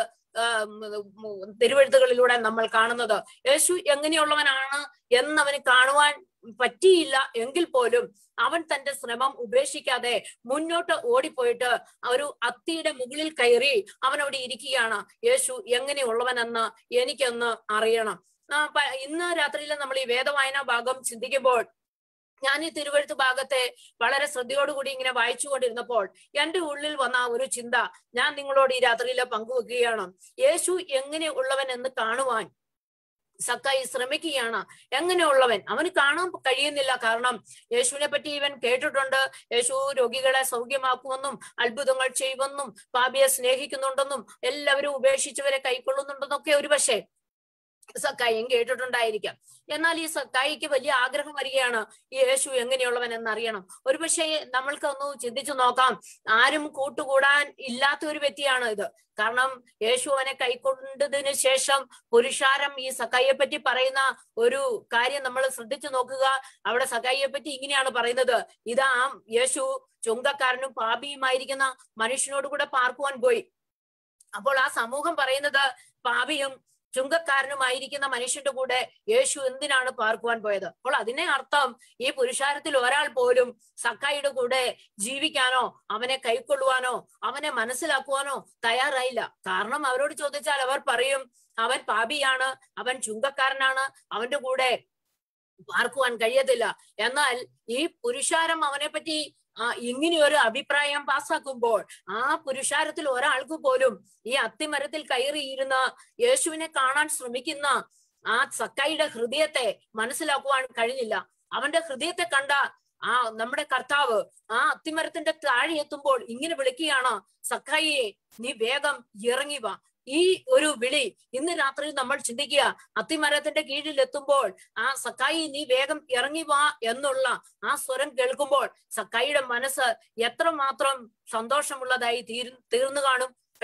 തിരുവഴുത്തുകളിലൂടെ നമ്മൾ കാണുന്നത് യേശു എങ്ങനെയുള്ളവനാണ് എന്നവന് കാണുവാൻ പറ്റിയില്ല എങ്കിൽ പോലും അവൻ തന്റെ ശ്രമം ഉപേക്ഷിക്കാതെ മുന്നോട്ട് ഓടിപ്പോയിട്ട് ഒരു അത്തിയുടെ മുകളിൽ കയറി അവൻ അവിടെ ഇരിക്കുകയാണ് യേശു എങ്ങനെയുള്ളവനെന്ന് എനിക്കൊന്ന് അറിയണം ഇന്ന് രാത്രിയിൽ നമ്മൾ ഈ വേദവായന ഭാഗം ചിന്തിക്കുമ്പോൾ ഞാൻ ഈ തിരുവഴുത്ത് ഭാഗത്തെ വളരെ ശ്രദ്ധയോടുകൂടി ഇങ്ങനെ വായിച്ചുകൊണ്ടിരുന്നപ്പോൾ എന്റെ ഉള്ളിൽ വന്ന ഒരു ചിന്ത ഞാൻ നിങ്ങളോട് ഈ രാത്രിയിൽ പങ്കുവെക്കുകയാണ് യേശു എങ്ങനെ ഉള്ളവൻ എന്ന് കാണുവാൻ സക്കായി ശ്രമിക്കുകയാണ് എങ്ങനെയുള്ളവൻ അവന് കാണാൻ കഴിയുന്നില്ല കാരണം യേശുവിനെ പറ്റി ഇവൻ കേട്ടിട്ടുണ്ട് യേശു രോഗികളെ സൗഖ്യമാക്കുമെന്നും അത്ഭുതങ്ങൾ ചെയ്യുമെന്നും പാപിയെ സ്നേഹിക്കുന്നുണ്ടെന്നും എല്ലാവരും ഉപേക്ഷിച്ചവരെ കൈക്കൊള്ളുന്നുണ്ടെന്നൊക്കെ ഒരു പക്ഷേ സക്കായും കേട്ടിട്ടുണ്ടായിരിക്കാം എന്നാൽ ഈ സക്കായിക്ക് വലിയ ആഗ്രഹം വരികയാണ് ഈ യേശു എങ്ങനെയുള്ളവൻ എന്നറിയണം ഒരുപക്ഷെ നമ്മൾക്ക് ഒന്ന് ചിന്തിച്ചു നോക്കാം ആരും കൂട്ടുകൂടാൻ ഇല്ലാത്ത ഒരു വ്യക്തിയാണ് ഇത് കാരണം യേശു അവനെ കൈക്കൊണ്ടതിന് ശേഷം പുരുഷാരം ഈ സക്കായിയെ പറ്റി പറയുന്ന ഒരു കാര്യം നമ്മൾ ശ്രദ്ധിച്ചു നോക്കുക അവിടെ സക്കായിയെ പറ്റി ഇങ്ങനെയാണ് പറയുന്നത് ഇതാ യേശു ചുങ്കക്കാരനും പാപിയുമായിരിക്കുന്ന മനുഷ്യനോട് കൂടെ പാർക്കുവാൻ പോയി അപ്പോൾ ആ സമൂഹം പറയുന്നത് പാപിയും ചുങ്കക്കാരനുമായിരിക്കുന്ന മനുഷ്യന്റെ കൂടെ യേശു എന്തിനാണ് പാർക്കുവാൻ പോയത് അപ്പോൾ അതിനെ അർത്ഥം ഈ പുരുഷാരത്തിൽ ഒരാൾ പോലും സക്കായിയുടെ കൂടെ ജീവിക്കാനോ അവനെ കൈക്കൊള്ളുവാനോ അവനെ മനസ്സിലാക്കുവാനോ തയ്യാറായില്ല കാരണം അവരോട് ചോദിച്ചാൽ അവർ പറയും അവൻ പാപിയാണ് അവൻ ചുങ്കക്കാരനാണ് അവന്റെ കൂടെ പാർക്കുവാൻ കഴിയത്തില്ല എന്നാൽ ഈ പുരുഷാരം അവനെ പറ്റി ആ ഇങ്ങനെ ഒരു അഭിപ്രായം പാസ്സാക്കുമ്പോൾ ആ പുരുഷാരത്തിൽ ഒരാൾക്ക് പോലും ഈ അത്തിമരത്തിൽ കയറിയിരുന്ന യേശുവിനെ കാണാൻ ശ്രമിക്കുന്ന ആ സക്കായിയുടെ ഹൃദയത്തെ മനസ്സിലാക്കുവാൻ കഴിഞ്ഞില്ല അവന്റെ ഹൃദയത്തെ കണ്ട ആ നമ്മുടെ കർത്താവ് ആ അത്തിമരത്തിന്റെ താഴെ എത്തുമ്പോൾ ഇങ്ങനെ വിളിക്കുകയാണ് സക്കായിയെ നീ വേഗം ഇറങ്ങി വാ ഈ ഒരു വിളി ഇന്ന് രാത്രി നമ്മൾ ചിന്തിക്കുക അത്തിമരത്തിന്റെ കീഴിൽ എത്തുമ്പോൾ ആ സക്കായി നീ വേഗം ഇറങ്ങി വാ എന്നുള്ള ആ സ്വരം കേൾക്കുമ്പോൾ സക്കായിയുടെ മനസ്സ് എത്രമാത്രം സന്തോഷമുള്ളതായി തീർ തീർന്നു കാണും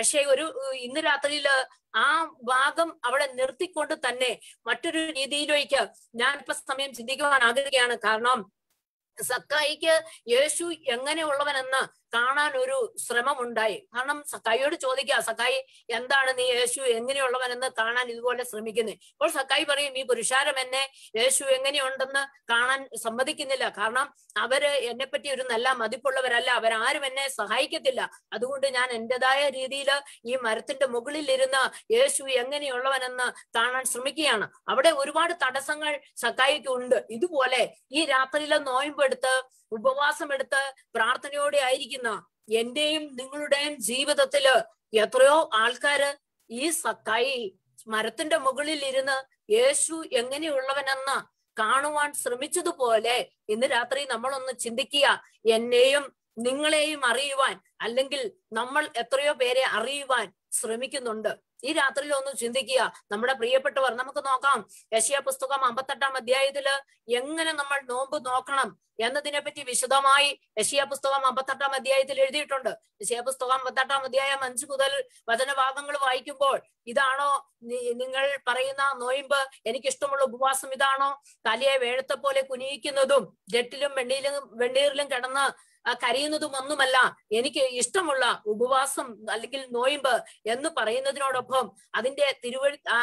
പക്ഷെ ഒരു ഏഹ്, ഇന്ന് രാത്രിയില് ആ ഭാഗം അവിടെ നിർത്തിക്കൊണ്ട് തന്നെ മറ്റൊരു രീതിയിലേക്ക് ഞാൻ ഇപ്പൊ സമയം ചിന്തിക്കുവാൻ ആഗ്രഹിക്കുകയാണ് കാരണം സക്കായിക്ക് യേശു എങ്ങനെയുള്ളവനെന്ന് കാണാൻ ഒരു ശ്രമമുണ്ടായി കാരണം സക്കായിയോട് ചോദിക്കുക സക്കായി എന്താണ് നീ യേശു എങ്ങനെയുള്ളവനെന്ന് കാണാൻ ഇതുപോലെ ശ്രമിക്കുന്നത് അപ്പോൾ സക്കായി പറയും ഈ പുരുഷാരം എന്നെ യേശു എങ്ങനെയുണ്ടെന്ന് കാണാൻ സമ്മതിക്കുന്നില്ല കാരണം അവര് എന്നെ പറ്റി ഒരു നല്ല മതിപ്പുള്ളവരല്ല അവരാരും എന്നെ സഹായിക്കത്തില്ല അതുകൊണ്ട് ഞാൻ എന്റേതായ രീതിയിൽ ഈ മരത്തിന്റെ മുകളിൽ ഇരുന്ന് യേശു എങ്ങനെയുള്ളവനെന്ന് കാണാൻ ശ്രമിക്കുകയാണ് അവിടെ ഒരുപാട് തടസ്സങ്ങൾ സക്കായിക്ക് ഉണ്ട് ഇതുപോലെ ഈ രാത്രിയിലെ നോയമ്പെടുത്ത് ഉപവാസമെടുത്ത് പ്രാർത്ഥനയോടെ ആയിരിക്കുന്ന എന്റെയും നിങ്ങളുടെയും ജീവിതത്തില് എത്രയോ ആൾക്കാര് ഈ സക്കായി മരത്തിന്റെ മുകളിൽ ഇരുന്ന് യേശു എങ്ങനെയുള്ളവനെന്ന് കാണുവാൻ ശ്രമിച്ചതുപോലെ ഇന്ന് രാത്രി നമ്മളൊന്ന് ചിന്തിക്കുക എന്നെയും നിങ്ങളെയും അറിയുവാൻ അല്ലെങ്കിൽ നമ്മൾ എത്രയോ പേരെ അറിയുവാൻ ശ്രമിക്കുന്നുണ്ട് ഈ രാത്രിയിൽ ഒന്ന് ചിന്തിക്കുക നമ്മുടെ പ്രിയപ്പെട്ടവർ നമുക്ക് നോക്കാം യശയ പുസ്തകം അമ്പത്തെട്ടാം അധ്യായത്തില് എങ്ങനെ നമ്മൾ നോമ്പ് നോക്കണം എന്നതിനെ പറ്റി വിശദമായി യശയ പുസ്തകം അമ്പത്തെട്ടാം അധ്യായത്തിൽ എഴുതിയിട്ടുണ്ട് യശയ പുസ്തകം അമ്പത്തെട്ടാം അധ്യായം അഞ്ചു മുതൽ വചനഭാഗങ്ങൾ വായിക്കുമ്പോൾ ഇതാണോ നി- നിങ്ങൾ പറയുന്ന നോയിമ്പ് എനിക്കിഷ്ടമുള്ള ഉപവാസം ഇതാണോ തലയെ വേഴത്തെ പോലെ കുനിയിക്കുന്നതും ജട്ടിലും വെണ്ണീരിലും വെണ്ണീറിലും കിടന്ന് ആ, കരയുന്നതും ഒന്നുമല്ല എനിക്ക് ഇഷ്ടമുള്ള ഉപവാസം അല്ലെങ്കിൽ നോയിമ്പ് എന്ന് പറയുന്നതിനോടൊപ്പം അതിന്റെ തിരുവഴി ആ,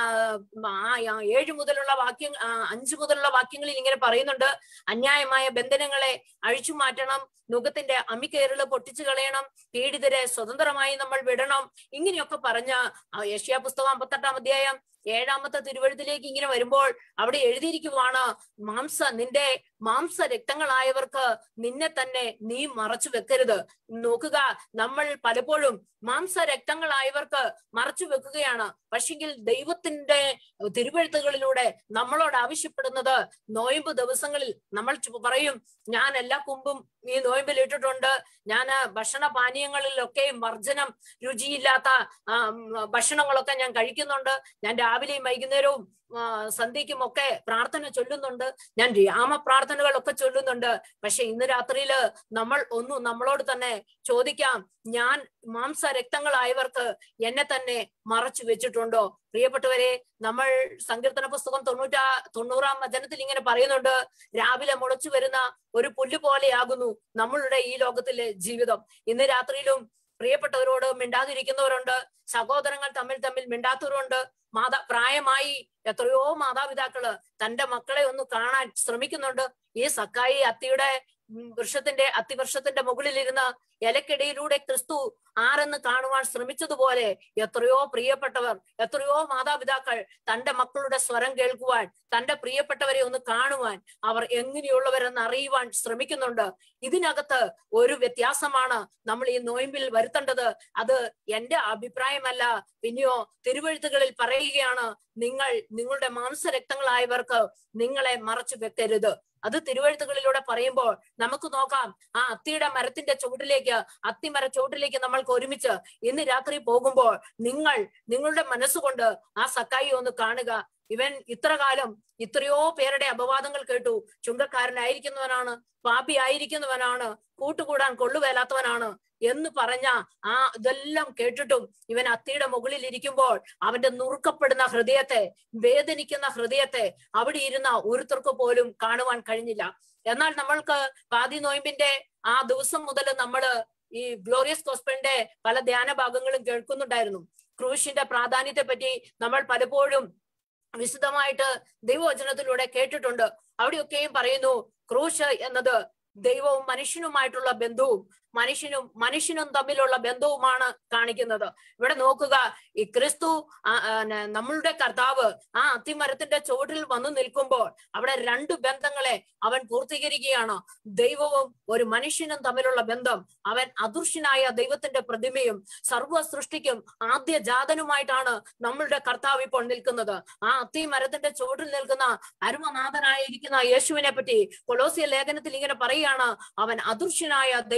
ആ, ആ, ഏഴ് മുതലുള്ള വാക്യം ആ, അഞ്ച് മുതലുള്ള വാക്യങ്ങളിൽ ഇങ്ങനെ പറയുന്നുണ്ട് അന്യായമായ ബന്ധനങ്ങളെ അഴിച്ചു മാറ്റണം നുഖത്തിന്റെ അമിക്കയറുകൾ പൊട്ടിച്ചു കളയണം പീഡിതരെ സ്വതന്ത്രമായി നമ്മൾ വിടണം ഇങ്ങനെയൊക്കെ പറഞ്ഞ ആ, യശയാ പുസ്തകം അമ്പത്തെട്ടാം അധ്യായം ഏഴാമത്തെ തിരുവഴുത്തിലേക്ക് ഇങ്ങനെ വരുമ്പോൾ അവിടെ എഴുതിയിരിക്കുവാണ് മാംസ നിന്റെ മാംസ രക്തങ്ങളായവർക്ക് നിന്നെ തന്നെ നീ മറച്ചു വെക്കരുത് നോക്കുക നമ്മൾ പലപ്പോഴും മാംസ രക്തങ്ങളായവർക്ക് മറച്ചു വെക്കുകയാണ് പക്ഷെങ്കിൽ ദൈവത്തിന്റെ തിരുവഴുത്തുകളിലൂടെ നമ്മളോട് ആവശ്യപ്പെടുന്നത് നോയമ്പ് ദിവസങ്ങളിൽ നമ്മൾ ചു- പറയും ഞാൻ എല്ലാ കുമ്പും ഈ നോയമ്പിൽ ഇട്ടിട്ടുണ്ട് ഞാൻ ഭക്ഷണ പാനീയങ്ങളിലൊക്കെ വർജനം രുചിയില്ലാത്ത ആ, ഉം, ഭക്ഷണങ്ങളൊക്കെ ഞാൻ കഴിക്കുന്നുണ്ട് ഞാൻ രാവിലെയും വൈകുന്നേരവും ആ, സന്ധ്യയ്ക്കും ഒക്കെ പ്രാർത്ഥന ചൊല്ലുന്നുണ്ട് ഞാൻ രാമ പ്രാർത്ഥനകളൊക്കെ ചൊല്ലുന്നുണ്ട് പക്ഷെ ഇന്ന് രാത്രിയില് നമ്മൾ ഒന്ന് നമ്മളോട് തന്നെ ചോദിക്കാം ഞാൻ മാംസ രക്തങ്ങളായവർക്ക് എന്നെ തന്നെ മറച്ചു വെച്ചിട്ടുണ്ടോ പ്രിയപ്പെട്ടവരെ നമ്മൾ സങ്കീർത്തന പുസ്തകം തൊണ്ണൂറ്റാ തൊണ്ണൂറാം വചനത്തിൽ ഇങ്ങനെ പറയുന്നുണ്ട് രാവിലെ മുളച്ചു വരുന്ന ഒരു പുല്ല് പോലെയാകുന്നു നമ്മളുടെ ഈ ലോകത്തിലെ ജീവിതം ഇന്ന് രാത്രിയിലും പ്രിയപ്പെട്ടവരോട് മിണ്ടാതിരിക്കുന്നവരുണ്ട് സഹോദരങ്ങൾ തമ്മിൽ തമ്മിൽ മിണ്ടാത്തവരുണ്ട് മാതാ പ്രായമായി എത്രയോ മാതാപിതാക്കള് തന്റെ മക്കളെ ഒന്ന് കാണാൻ ശ്രമിക്കുന്നുണ്ട് ഈ സക്കായി അത്തിയുടെ ഉം, വൃക്ഷത്തിന്റെ അത്തിവൃക്ഷത്തിന്റെ മുകളിലിരുന്ന് ഇലക്കിടയിലൂടെ ക്രിസ്തു ആരെന്ന് കാണുവാൻ ശ്രമിച്ചതുപോലെ എത്രയോ പ്രിയപ്പെട്ടവർ എത്രയോ മാതാപിതാക്കൾ തന്റെ മക്കളുടെ സ്വരം കേൾക്കുവാൻ തന്റെ പ്രിയപ്പെട്ടവരെ ഒന്ന് കാണുവാൻ അവർ എങ്ങനെയുള്ളവരെന്ന് അറിയുവാൻ ശ്രമിക്കുന്നുണ്ട് ഇതിനകത്ത് ഒരു വ്യത്യാസമാണ് നമ്മൾ ഈ നോയമ്പിൽ വരുത്തേണ്ടത് അത് എന്റെ അഭിപ്രായമല്ല പിന്നെയോ തിരുവഴുത്തുകളിൽ പറയുകയാണ് നിങ്ങൾ നിങ്ങളുടെ മാംസരക്തങ്ങളായവർക്ക് നിങ്ങളെ മറച്ചു വെക്കരുത് അത് തിരുവഴുത്തുകളിലൂടെ പറയുമ്പോൾ നമുക്ക് നോക്കാം ആ അത്തിയുടെ മരത്തിന്റെ ചുവട്ടിലേക്ക് അത്തിമര ചുവട്ടിലേക്ക് നമ്മൾക്ക് ഒരുമിച്ച് ഇന്ന് രാത്രി പോകുമ്പോൾ നിങ്ങൾ നിങ്ങളുടെ മനസ്സുകൊണ്ട് ആ സക്കായി ഒന്ന് കാണുക ഇവൻ ഇത്ര കാലം ഇത്രയോ പേരുടെ അപവാദങ്ങൾ കേട്ടു ചുങ്കക്കാരനായിരിക്കുന്നവനാണ് പാപി ആയിരിക്കുന്നവനാണ് കൂട്ടുകൂടാൻ കൊള്ളുവേലാത്തവനാണ് എന്ന് പറഞ്ഞ ആ ഇതെല്ലാം കേട്ടിട്ടും ഇവൻ അത്തിയുടെ മുകളിൽ ഇരിക്കുമ്പോൾ അവന്റെ നുറുക്കപ്പെടുന്ന ഹൃദയത്തെ വേദനിക്കുന്ന ഹൃദയത്തെ അവിടെ ഇരുന്ന ഒരുത്തർക്ക് പോലും കാണുവാൻ കഴിഞ്ഞില്ല എന്നാൽ നമ്മൾക്ക് പാതി നോയമ്പിന്റെ ആ ദിവസം മുതൽ നമ്മള് ഈ ഗ്ലോറിയസ് ഗോസ്പലിന്റെ പല ധ്യാന ഭാഗങ്ങളും കേൾക്കുന്നുണ്ടായിരുന്നു ക്രൂശിന്റെ പ്രാധാന്യത്തെ പറ്റി നമ്മൾ പലപ്പോഴും വിശദമായിട്ട് ദൈവവചനത്തിലൂടെ കേട്ടിട്ടുണ്ട് അവിടെയൊക്കെയും പറയുന്നു ക്രൂശ് എന്നത് ദൈവവും മനുഷ്യനുമായിട്ടുള്ള ബന്ധവും മനുഷ്യനും മനുഷ്യനും തമ്മിലുള്ള ബന്ധവുമാണ് കാണിക്കുന്നത് ഇവിടെ നോക്കുക ഈ ക്രിസ്തു ആ, ആ, ന- നമ്മളുടെ കർത്താവ് ആ അത്തിമരത്തിന്റെ ചുവട്ടിൽ വന്നു നിൽക്കുമ്പോൾ അവിടെ രണ്ട് ബന്ധങ്ങളെ അവൻ പൂർത്തീകരിക്കുകയാണ് ദൈവവും ഒരു മനുഷ്യനും തമ്മിലുള്ള ബന്ധം അവൻ അദൃശ്യനായ ദൈവത്തിന്റെ പ്രതിമയും സർവ്വ സൃഷ്ടിക്കും ആദ്യ ജാതനുമായിട്ടാണ് നമ്മളുടെ കർത്താവ് ഇപ്പോൾ നിൽക്കുന്നത് ആ അത്തി മരത്തിന്റെ ചുവട്ടിൽ നിൽക്കുന്ന അരുമനാഥനായിരിക്കുന്ന യേശുവിനെ പറ്റി കൊളോസിയ ലേഖനത്തിൽ ഇങ്ങനെ പറയുകയാണ് അവൻ അദൃശ്യനായ ദൈവത്തിന്റെ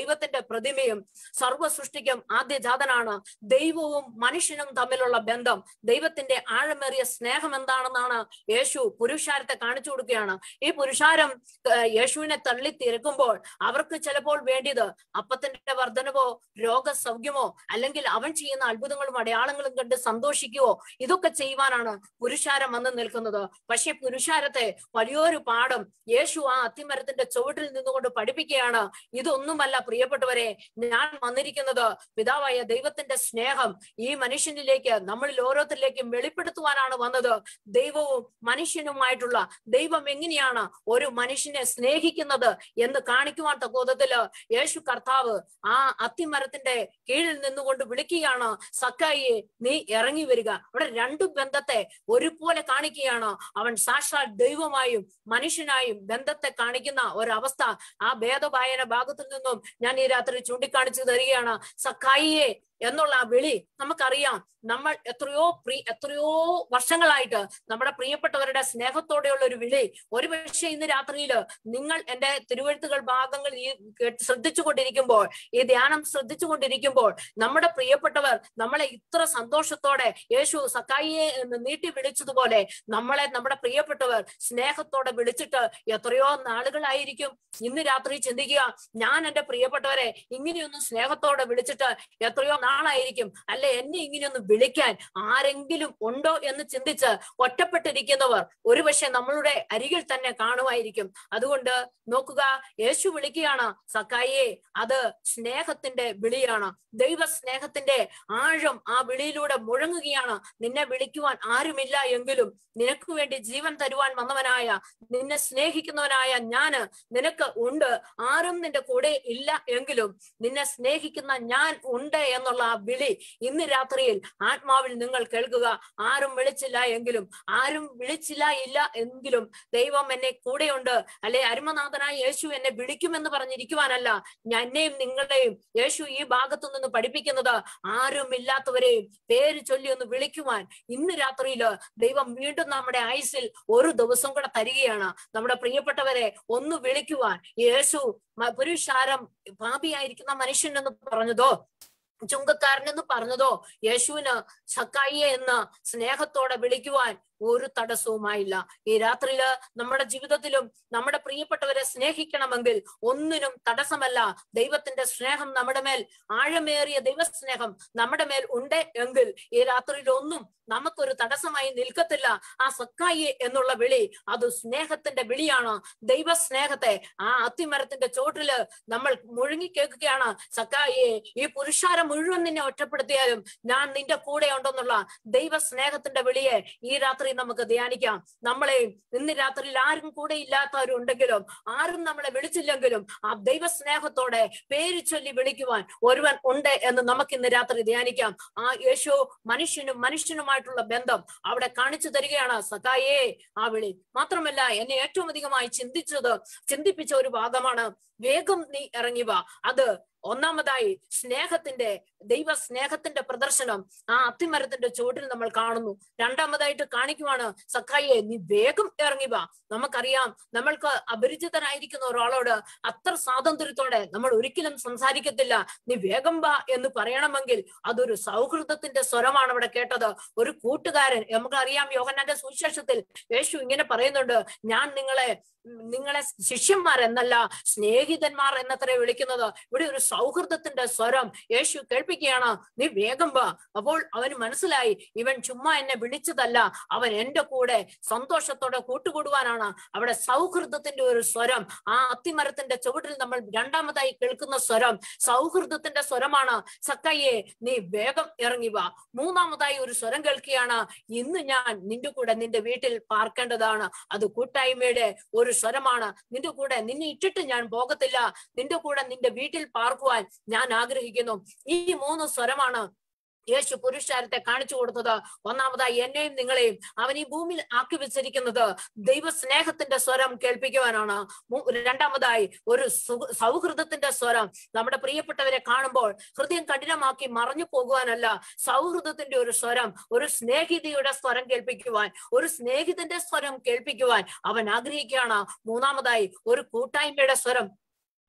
പ്രതിമയും സർവ്വ സൃഷ്ടിക്കും ആദ്യജാതനാണ് ദൈവവും മനുഷ്യനും തമ്മിലുള്ള ബന്ധം ദൈവത്തിന്റെ ആഴമേറിയ സ്നേഹം എന്താണെന്നാണ് യേശു പുരുഷാരത്തെ കാണിച്ചു കൊടുക്കുകയാണ് ഈ പുരുഷാരം ഏർ യേശുവിനെ തള്ളി തിരക്കുമ്പോൾ അവർക്ക് ചിലപ്പോൾ വേണ്ടിയത് അപ്പത്തിന്റെ വർധനവോ രോഗസൗഖ്യമോ അല്ലെങ്കിൽ അവൻ ചെയ്യുന്ന അത്ഭുതങ്ങളും അടയാളങ്ങളും കണ്ട് സന്തോഷിക്കുകയോ ഇതൊക്കെ ചെയ്യുവാനാണ് പുരുഷാരം വന്ന് നിൽക്കുന്നത് പക്ഷെ പുരുഷാരത്തെ വലിയൊരു പാഠം യേശു ആ അത്തിമരത്തിന്റെ ചുവട്ടിൽ നിന്നുകൊണ്ട് പഠിപ്പിക്കുകയാണ് ഇതൊന്നുമല്ല പ്രിയപ്പെട്ടവരെ ഞാൻ വന്നിരിക്കുന്നത് പിതാവായ ദൈവത്തിന്റെ സ്നേഹം ഈ മനുഷ്യനിലേക്ക് നമ്മളിൽ ഓരോരുത്തരിലേക്കും വെളിപ്പെടുത്തുവാനാണ് വന്നത് ദൈവവും മനുഷ്യനുമായിട്ടുള്ള ദൈവം എങ്ങനെയാണ് ഒരു മനുഷ്യനെ സ്നേഹിക്കുന്നത് എന്ന് കാണിക്കുവാൻ തക്കോതത്തില് യേശു കർത്താവ് ആ അത്തിമരത്തിന്റെ കീഴിൽ നിന്നുകൊണ്ട് വിളിക്കുകയാണ് സക്കായിയെ നീ ഇറങ്ങി വരിക അവിടെ രണ്ടു ബന്ധത്തെ ഒരുപോലെ കാണിക്കുകയാണ് അവൻ സാക്ഷാൽ ദൈവമായും മനുഷ്യനായും ബന്ധത്തെ കാണിക്കുന്ന ഒരവസ്ഥ ആ ഭേദവായന ഭാഗത്തു നിന്നും ഞാൻ ഈ രാത്രി ചൂണ്ടിക്കാണിച്ചു തരികയാണ് സക്കായിയെ എന്നുള്ള ആ വിളി നമുക്കറിയാം നമ്മൾ എത്രയോ പ്രി എത്രയോ വർഷങ്ങളായിട്ട് നമ്മുടെ പ്രിയപ്പെട്ടവരുടെ സ്നേഹത്തോടെയുള്ള ഒരു വിളി ഒരുപക്ഷെ ഇന്ന് രാത്രിയിൽ നിങ്ങൾ എന്റെ തിരുവഴുത്തുകൾ ഭാഗങ്ങൾ ഈ കേട്ട് ശ്രദ്ധിച്ചു കൊണ്ടിരിക്കുമ്പോൾ ഈ ധ്യാനം ശ്രദ്ധിച്ചു കൊണ്ടിരിക്കുമ്പോൾ നമ്മുടെ പ്രിയപ്പെട്ടവർ നമ്മളെ ഇത്ര സന്തോഷത്തോടെ യേശു സക്കായിയെ എന്ന് നീട്ടി വിളിച്ചതുപോലെ നമ്മളെ നമ്മുടെ പ്രിയപ്പെട്ടവർ സ്നേഹത്തോടെ വിളിച്ചിട്ട് എത്രയോ നാളുകളായിരിക്കും ഇന്ന് രാത്രി ചിന്തിക്കുക ഞാൻ എന്റെ പ്രിയപ്പെട്ടവരെ ഇങ്ങനെയൊന്നും സ്നേഹത്തോടെ വിളിച്ചിട്ട് എത്രയോ നാളായിരിക്കും അല്ലെ എന്നെ ഇങ്ങനെയൊന്ന് വിളിക്കാൻ ആരെങ്കിലും ഉണ്ടോ എന്ന് ചിന്തിച്ച് ഒറ്റപ്പെട്ടിരിക്കുന്നവർ ഒരുപക്ഷെ നമ്മളുടെ അരികിൽ തന്നെ കാണുമായിരിക്കും അതുകൊണ്ട് നോക്കുക യേശു വിളിക്കുകയാണ് സക്കായിയെ അത് സ്നേഹത്തിന്റെ വിളിയാണ് ദൈവ സ്നേഹത്തിന്റെ ആഴം ആ വിളിയിലൂടെ മുഴങ്ങുകയാണ് നിന്നെ വിളിക്കുവാൻ ആരുമില്ല എങ്കിലും നിനക്ക് വേണ്ടി ജീവൻ തരുവാൻ വന്നവനായ നിന്നെ സ്നേഹിക്കുന്നവനായ ഞാന് നിനക്ക് ഉണ്ട് ആരും നിന്റെ കൂടെ ഇല്ല എങ്കിലും നിന്നെ സ്നേഹിക്കുന്ന ഞാൻ ഉണ്ട് എന്നുള്ള ആ വിളി ഇന്ന് രാത്രിയിൽ ആത്മാവിൽ നിങ്ങൾ കേൾക്കുക ആരും വിളിച്ചില്ല എങ്കിലും ആരും വിളിച്ചില്ല ഇല്ല എങ്കിലും ദൈവം എന്നെ കൂടെയുണ്ട് അല്ലെ അരുമനാഥനായ യേശു എന്നെ വിളിക്കുമെന്ന് പറഞ്ഞിരിക്കുവാനല്ല ഞാൻ എന്നെയും നിങ്ങളുടെയും യേശു ഈ ഭാഗത്തു നിന്ന് പഠിപ്പിക്കുന്നത് ആരും ഇല്ലാത്തവരെയും പേര് ചൊല്ലി ഒന്ന് വിളിക്കുവാൻ ഇന്ന് രാത്രിയിൽ ദൈവം വീണ്ടും നമ്മുടെ ആയുസിൽ ഒരു ദിവസം കൂടെ തരികയാണ് നമ്മുടെ പ്രിയപ്പെട്ടവരെ ഒന്ന് വിളിക്കുവാൻ യേശു മ- പുരുഷാരം പാപിയായിരിക്കുന്ന മനുഷ്യൻ എന്ന് പറഞ്ഞതോ ചുങ്കക്കാരൻ എന്ന് പറഞ്ഞതോ യേശുവിന് സക്കായിയെ എന്ന് സ്നേഹത്തോടെ വിളിക്കുവാൻ ഒരു തടസ്സവുമായില്ല ഈ രാത്രിയില് നമ്മുടെ ജീവിതത്തിലും നമ്മുടെ പ്രിയപ്പെട്ടവരെ സ്നേഹിക്കണമെങ്കിൽ ഒന്നിനും തടസ്സമല്ല ദൈവത്തിന്റെ സ്നേഹം നമ്മുടെ മേൽ ആഴമേറിയ ദൈവസ്നേഹം നമ്മുടെ മേൽ ഉണ്ട് എങ്കിൽ ഈ രാത്രിയിൽ ഒന്നും നമുക്കൊരു തടസ്സമായി നിൽക്കത്തില്ല ആ സക്കായി എന്നുള്ള വിളി അത് സ്നേഹത്തിന്റെ വിളിയാണ് ദൈവസ്നേഹത്തെ ആ അത്തിമരത്തിന്റെ ചോട്ടില് നമ്മൾ മുഴുങ്ങി കേൾക്കുകയാണ് സക്കായിയെ ഈ പുരുഷാരം മുഴുവൻ നിന്നെ ഒറ്റപ്പെടുത്തിയാലും ഞാൻ നിന്റെ കൂടെ ഉണ്ടെന്നുള്ള ദൈവസ്നേഹത്തിന്റെ വിളിയെ ഈ രാത്രി നമുക്ക് ധ്യാനിക്കാം നമ്മളെ ഇന്ന് രാത്രിയിൽ ആരും കൂടെ ഇല്ലാത്തവരുണ്ടെങ്കിലും ആരും നമ്മളെ വിളിച്ചില്ലെങ്കിലും ആ ദൈവസ്നേഹത്തോടെ പേര് ചൊല്ലി വിളിക്കുവാൻ ഒരുവൻ ഉണ്ട് എന്ന് നമുക്ക് ഇന്ന് രാത്രി ധ്യാനിക്കാം ആ യേശു മനുഷ്യനും മനുഷ്യനുമായിട്ടുള്ള ബന്ധം അവിടെ കാണിച്ചു തരികയാണ് സഖായേ ആ വിളി മാത്രമല്ല എന്നെ ഏറ്റവും അധികമായി ചിന്തിച്ചത് ചിന്തിപ്പിച്ച ഒരു ഭാഗമാണ് വേഗം നീ ഇറങ്ങി വാ അത് ഒന്നാമതായി സ്നേഹത്തിന്റെ ദൈവ സ്നേഹത്തിന്റെ പ്രദർശനം ആ അത്തിമരത്തിന്റെ ചുവട്ടിൽ നമ്മൾ കാണുന്നു രണ്ടാമതായിട്ട് കാണിക്കുവാണ് സഖായിയെ നീ വേഗം ഇറങ്ങി വാ നമുക്കറിയാം നമ്മൾക്ക് അപരിചിതനായിരിക്കുന്ന ഒരാളോട് അത്ര സ്വാതന്ത്ര്യത്തോടെ നമ്മൾ ഒരിക്കലും സംസാരിക്കത്തില്ല നീ വേഗം വാ എന്ന് പറയണമെങ്കിൽ അതൊരു സൗഹൃദത്തിന്റെ സ്വരമാണ് അവിടെ കേട്ടത് ഒരു കൂട്ടുകാരൻ നമുക്കറിയാം യോഹന്നാന്റെ സുവിശേഷത്തിൽ യേശു ഇങ്ങനെ പറയുന്നുണ്ട് ഞാൻ നിങ്ങളെ നിങ്ങളെ ശിഷ്യന്മാർ എന്നല്ല സ്നേഹിതന്മാർ എന്നത്രേ വിളിക്കുന്നത് ഇവിടെ ഒരു സൗഹൃദത്തിന്റെ സ്വരം യേശു കേൾപ്പിക്കുകയാണ് നീ വേഗം വാ അപ്പോൾ അവന് മനസ്സിലായി ഇവൻ ചുമ്മാ എന്നെ വിളിച്ചതല്ല അവൻ എന്റെ കൂടെ സന്തോഷത്തോടെ കൂട്ടുകൂടുവാനാണ് അവിടെ സൗഹൃദത്തിന്റെ ഒരു സ്വരം ആ അത്തിമരത്തിന്റെ ചുവട്ടിൽ നമ്മൾ രണ്ടാമതായി കേൾക്കുന്ന സ്വരം സൗഹൃദത്തിന്റെ സ്വരമാണ് സക്കയ്യെ നീ വേഗം ഇറങ്ങി വാ മൂന്നാമതായി ഒരു സ്വരം കേൾക്കുകയാണ് ഇന്ന് ഞാൻ നിന്റെ കൂടെ നിന്റെ വീട്ടിൽ പാർക്കേണ്ടതാണ് അത് കൂട്ടായ്മയുടെ ഒരു സ്വരമാണ് നിന്റെ കൂടെ നിന്നെ ഇട്ടിട്ട് ഞാൻ പോകത്തില്ല നിന്റെ കൂടെ നിന്റെ വീട്ടിൽ പാർക്കുവാൻ ഞാൻ ആഗ്രഹിക്കുന്നു ഈ മൂന്ന് സ്വരമാണ് യേശു പുരുഷാരത്തെ കാണിച്ചു കൊടുത്തത് ഒന്നാമതായി എന്നെയും നിങ്ങളെയും അവൻ ഈ ഭൂമിയിൽ ആക്കി വെച്ചിരിക്കുന്നത് ദൈവസ്നേഹത്തിന്റെ സ്വരം കേൾപ്പിക്കുവാനാണ് മൂ- രണ്ടാമതായി ഒരു സുഖ- സൗഹൃദത്തിന്റെ സ്വരം നമ്മുടെ പ്രിയപ്പെട്ടവരെ കാണുമ്പോൾ ഹൃദയം കഠിനമാക്കി മറഞ്ഞു പോകുവാനല്ല സൗഹൃദത്തിന്റെ ഒരു സ്വരം ഒരു സ്നേഹിതയുടെ സ്വരം കേൾപ്പിക്കുവാൻ ഒരു സ്നേഹിതന്റെ സ്വരം കേൾപ്പിക്കുവാൻ അവൻ ആഗ്രഹിക്കുകയാണ് മൂന്നാമതായി ഒരു കൂട്ടായ്മയുടെ സ്വരം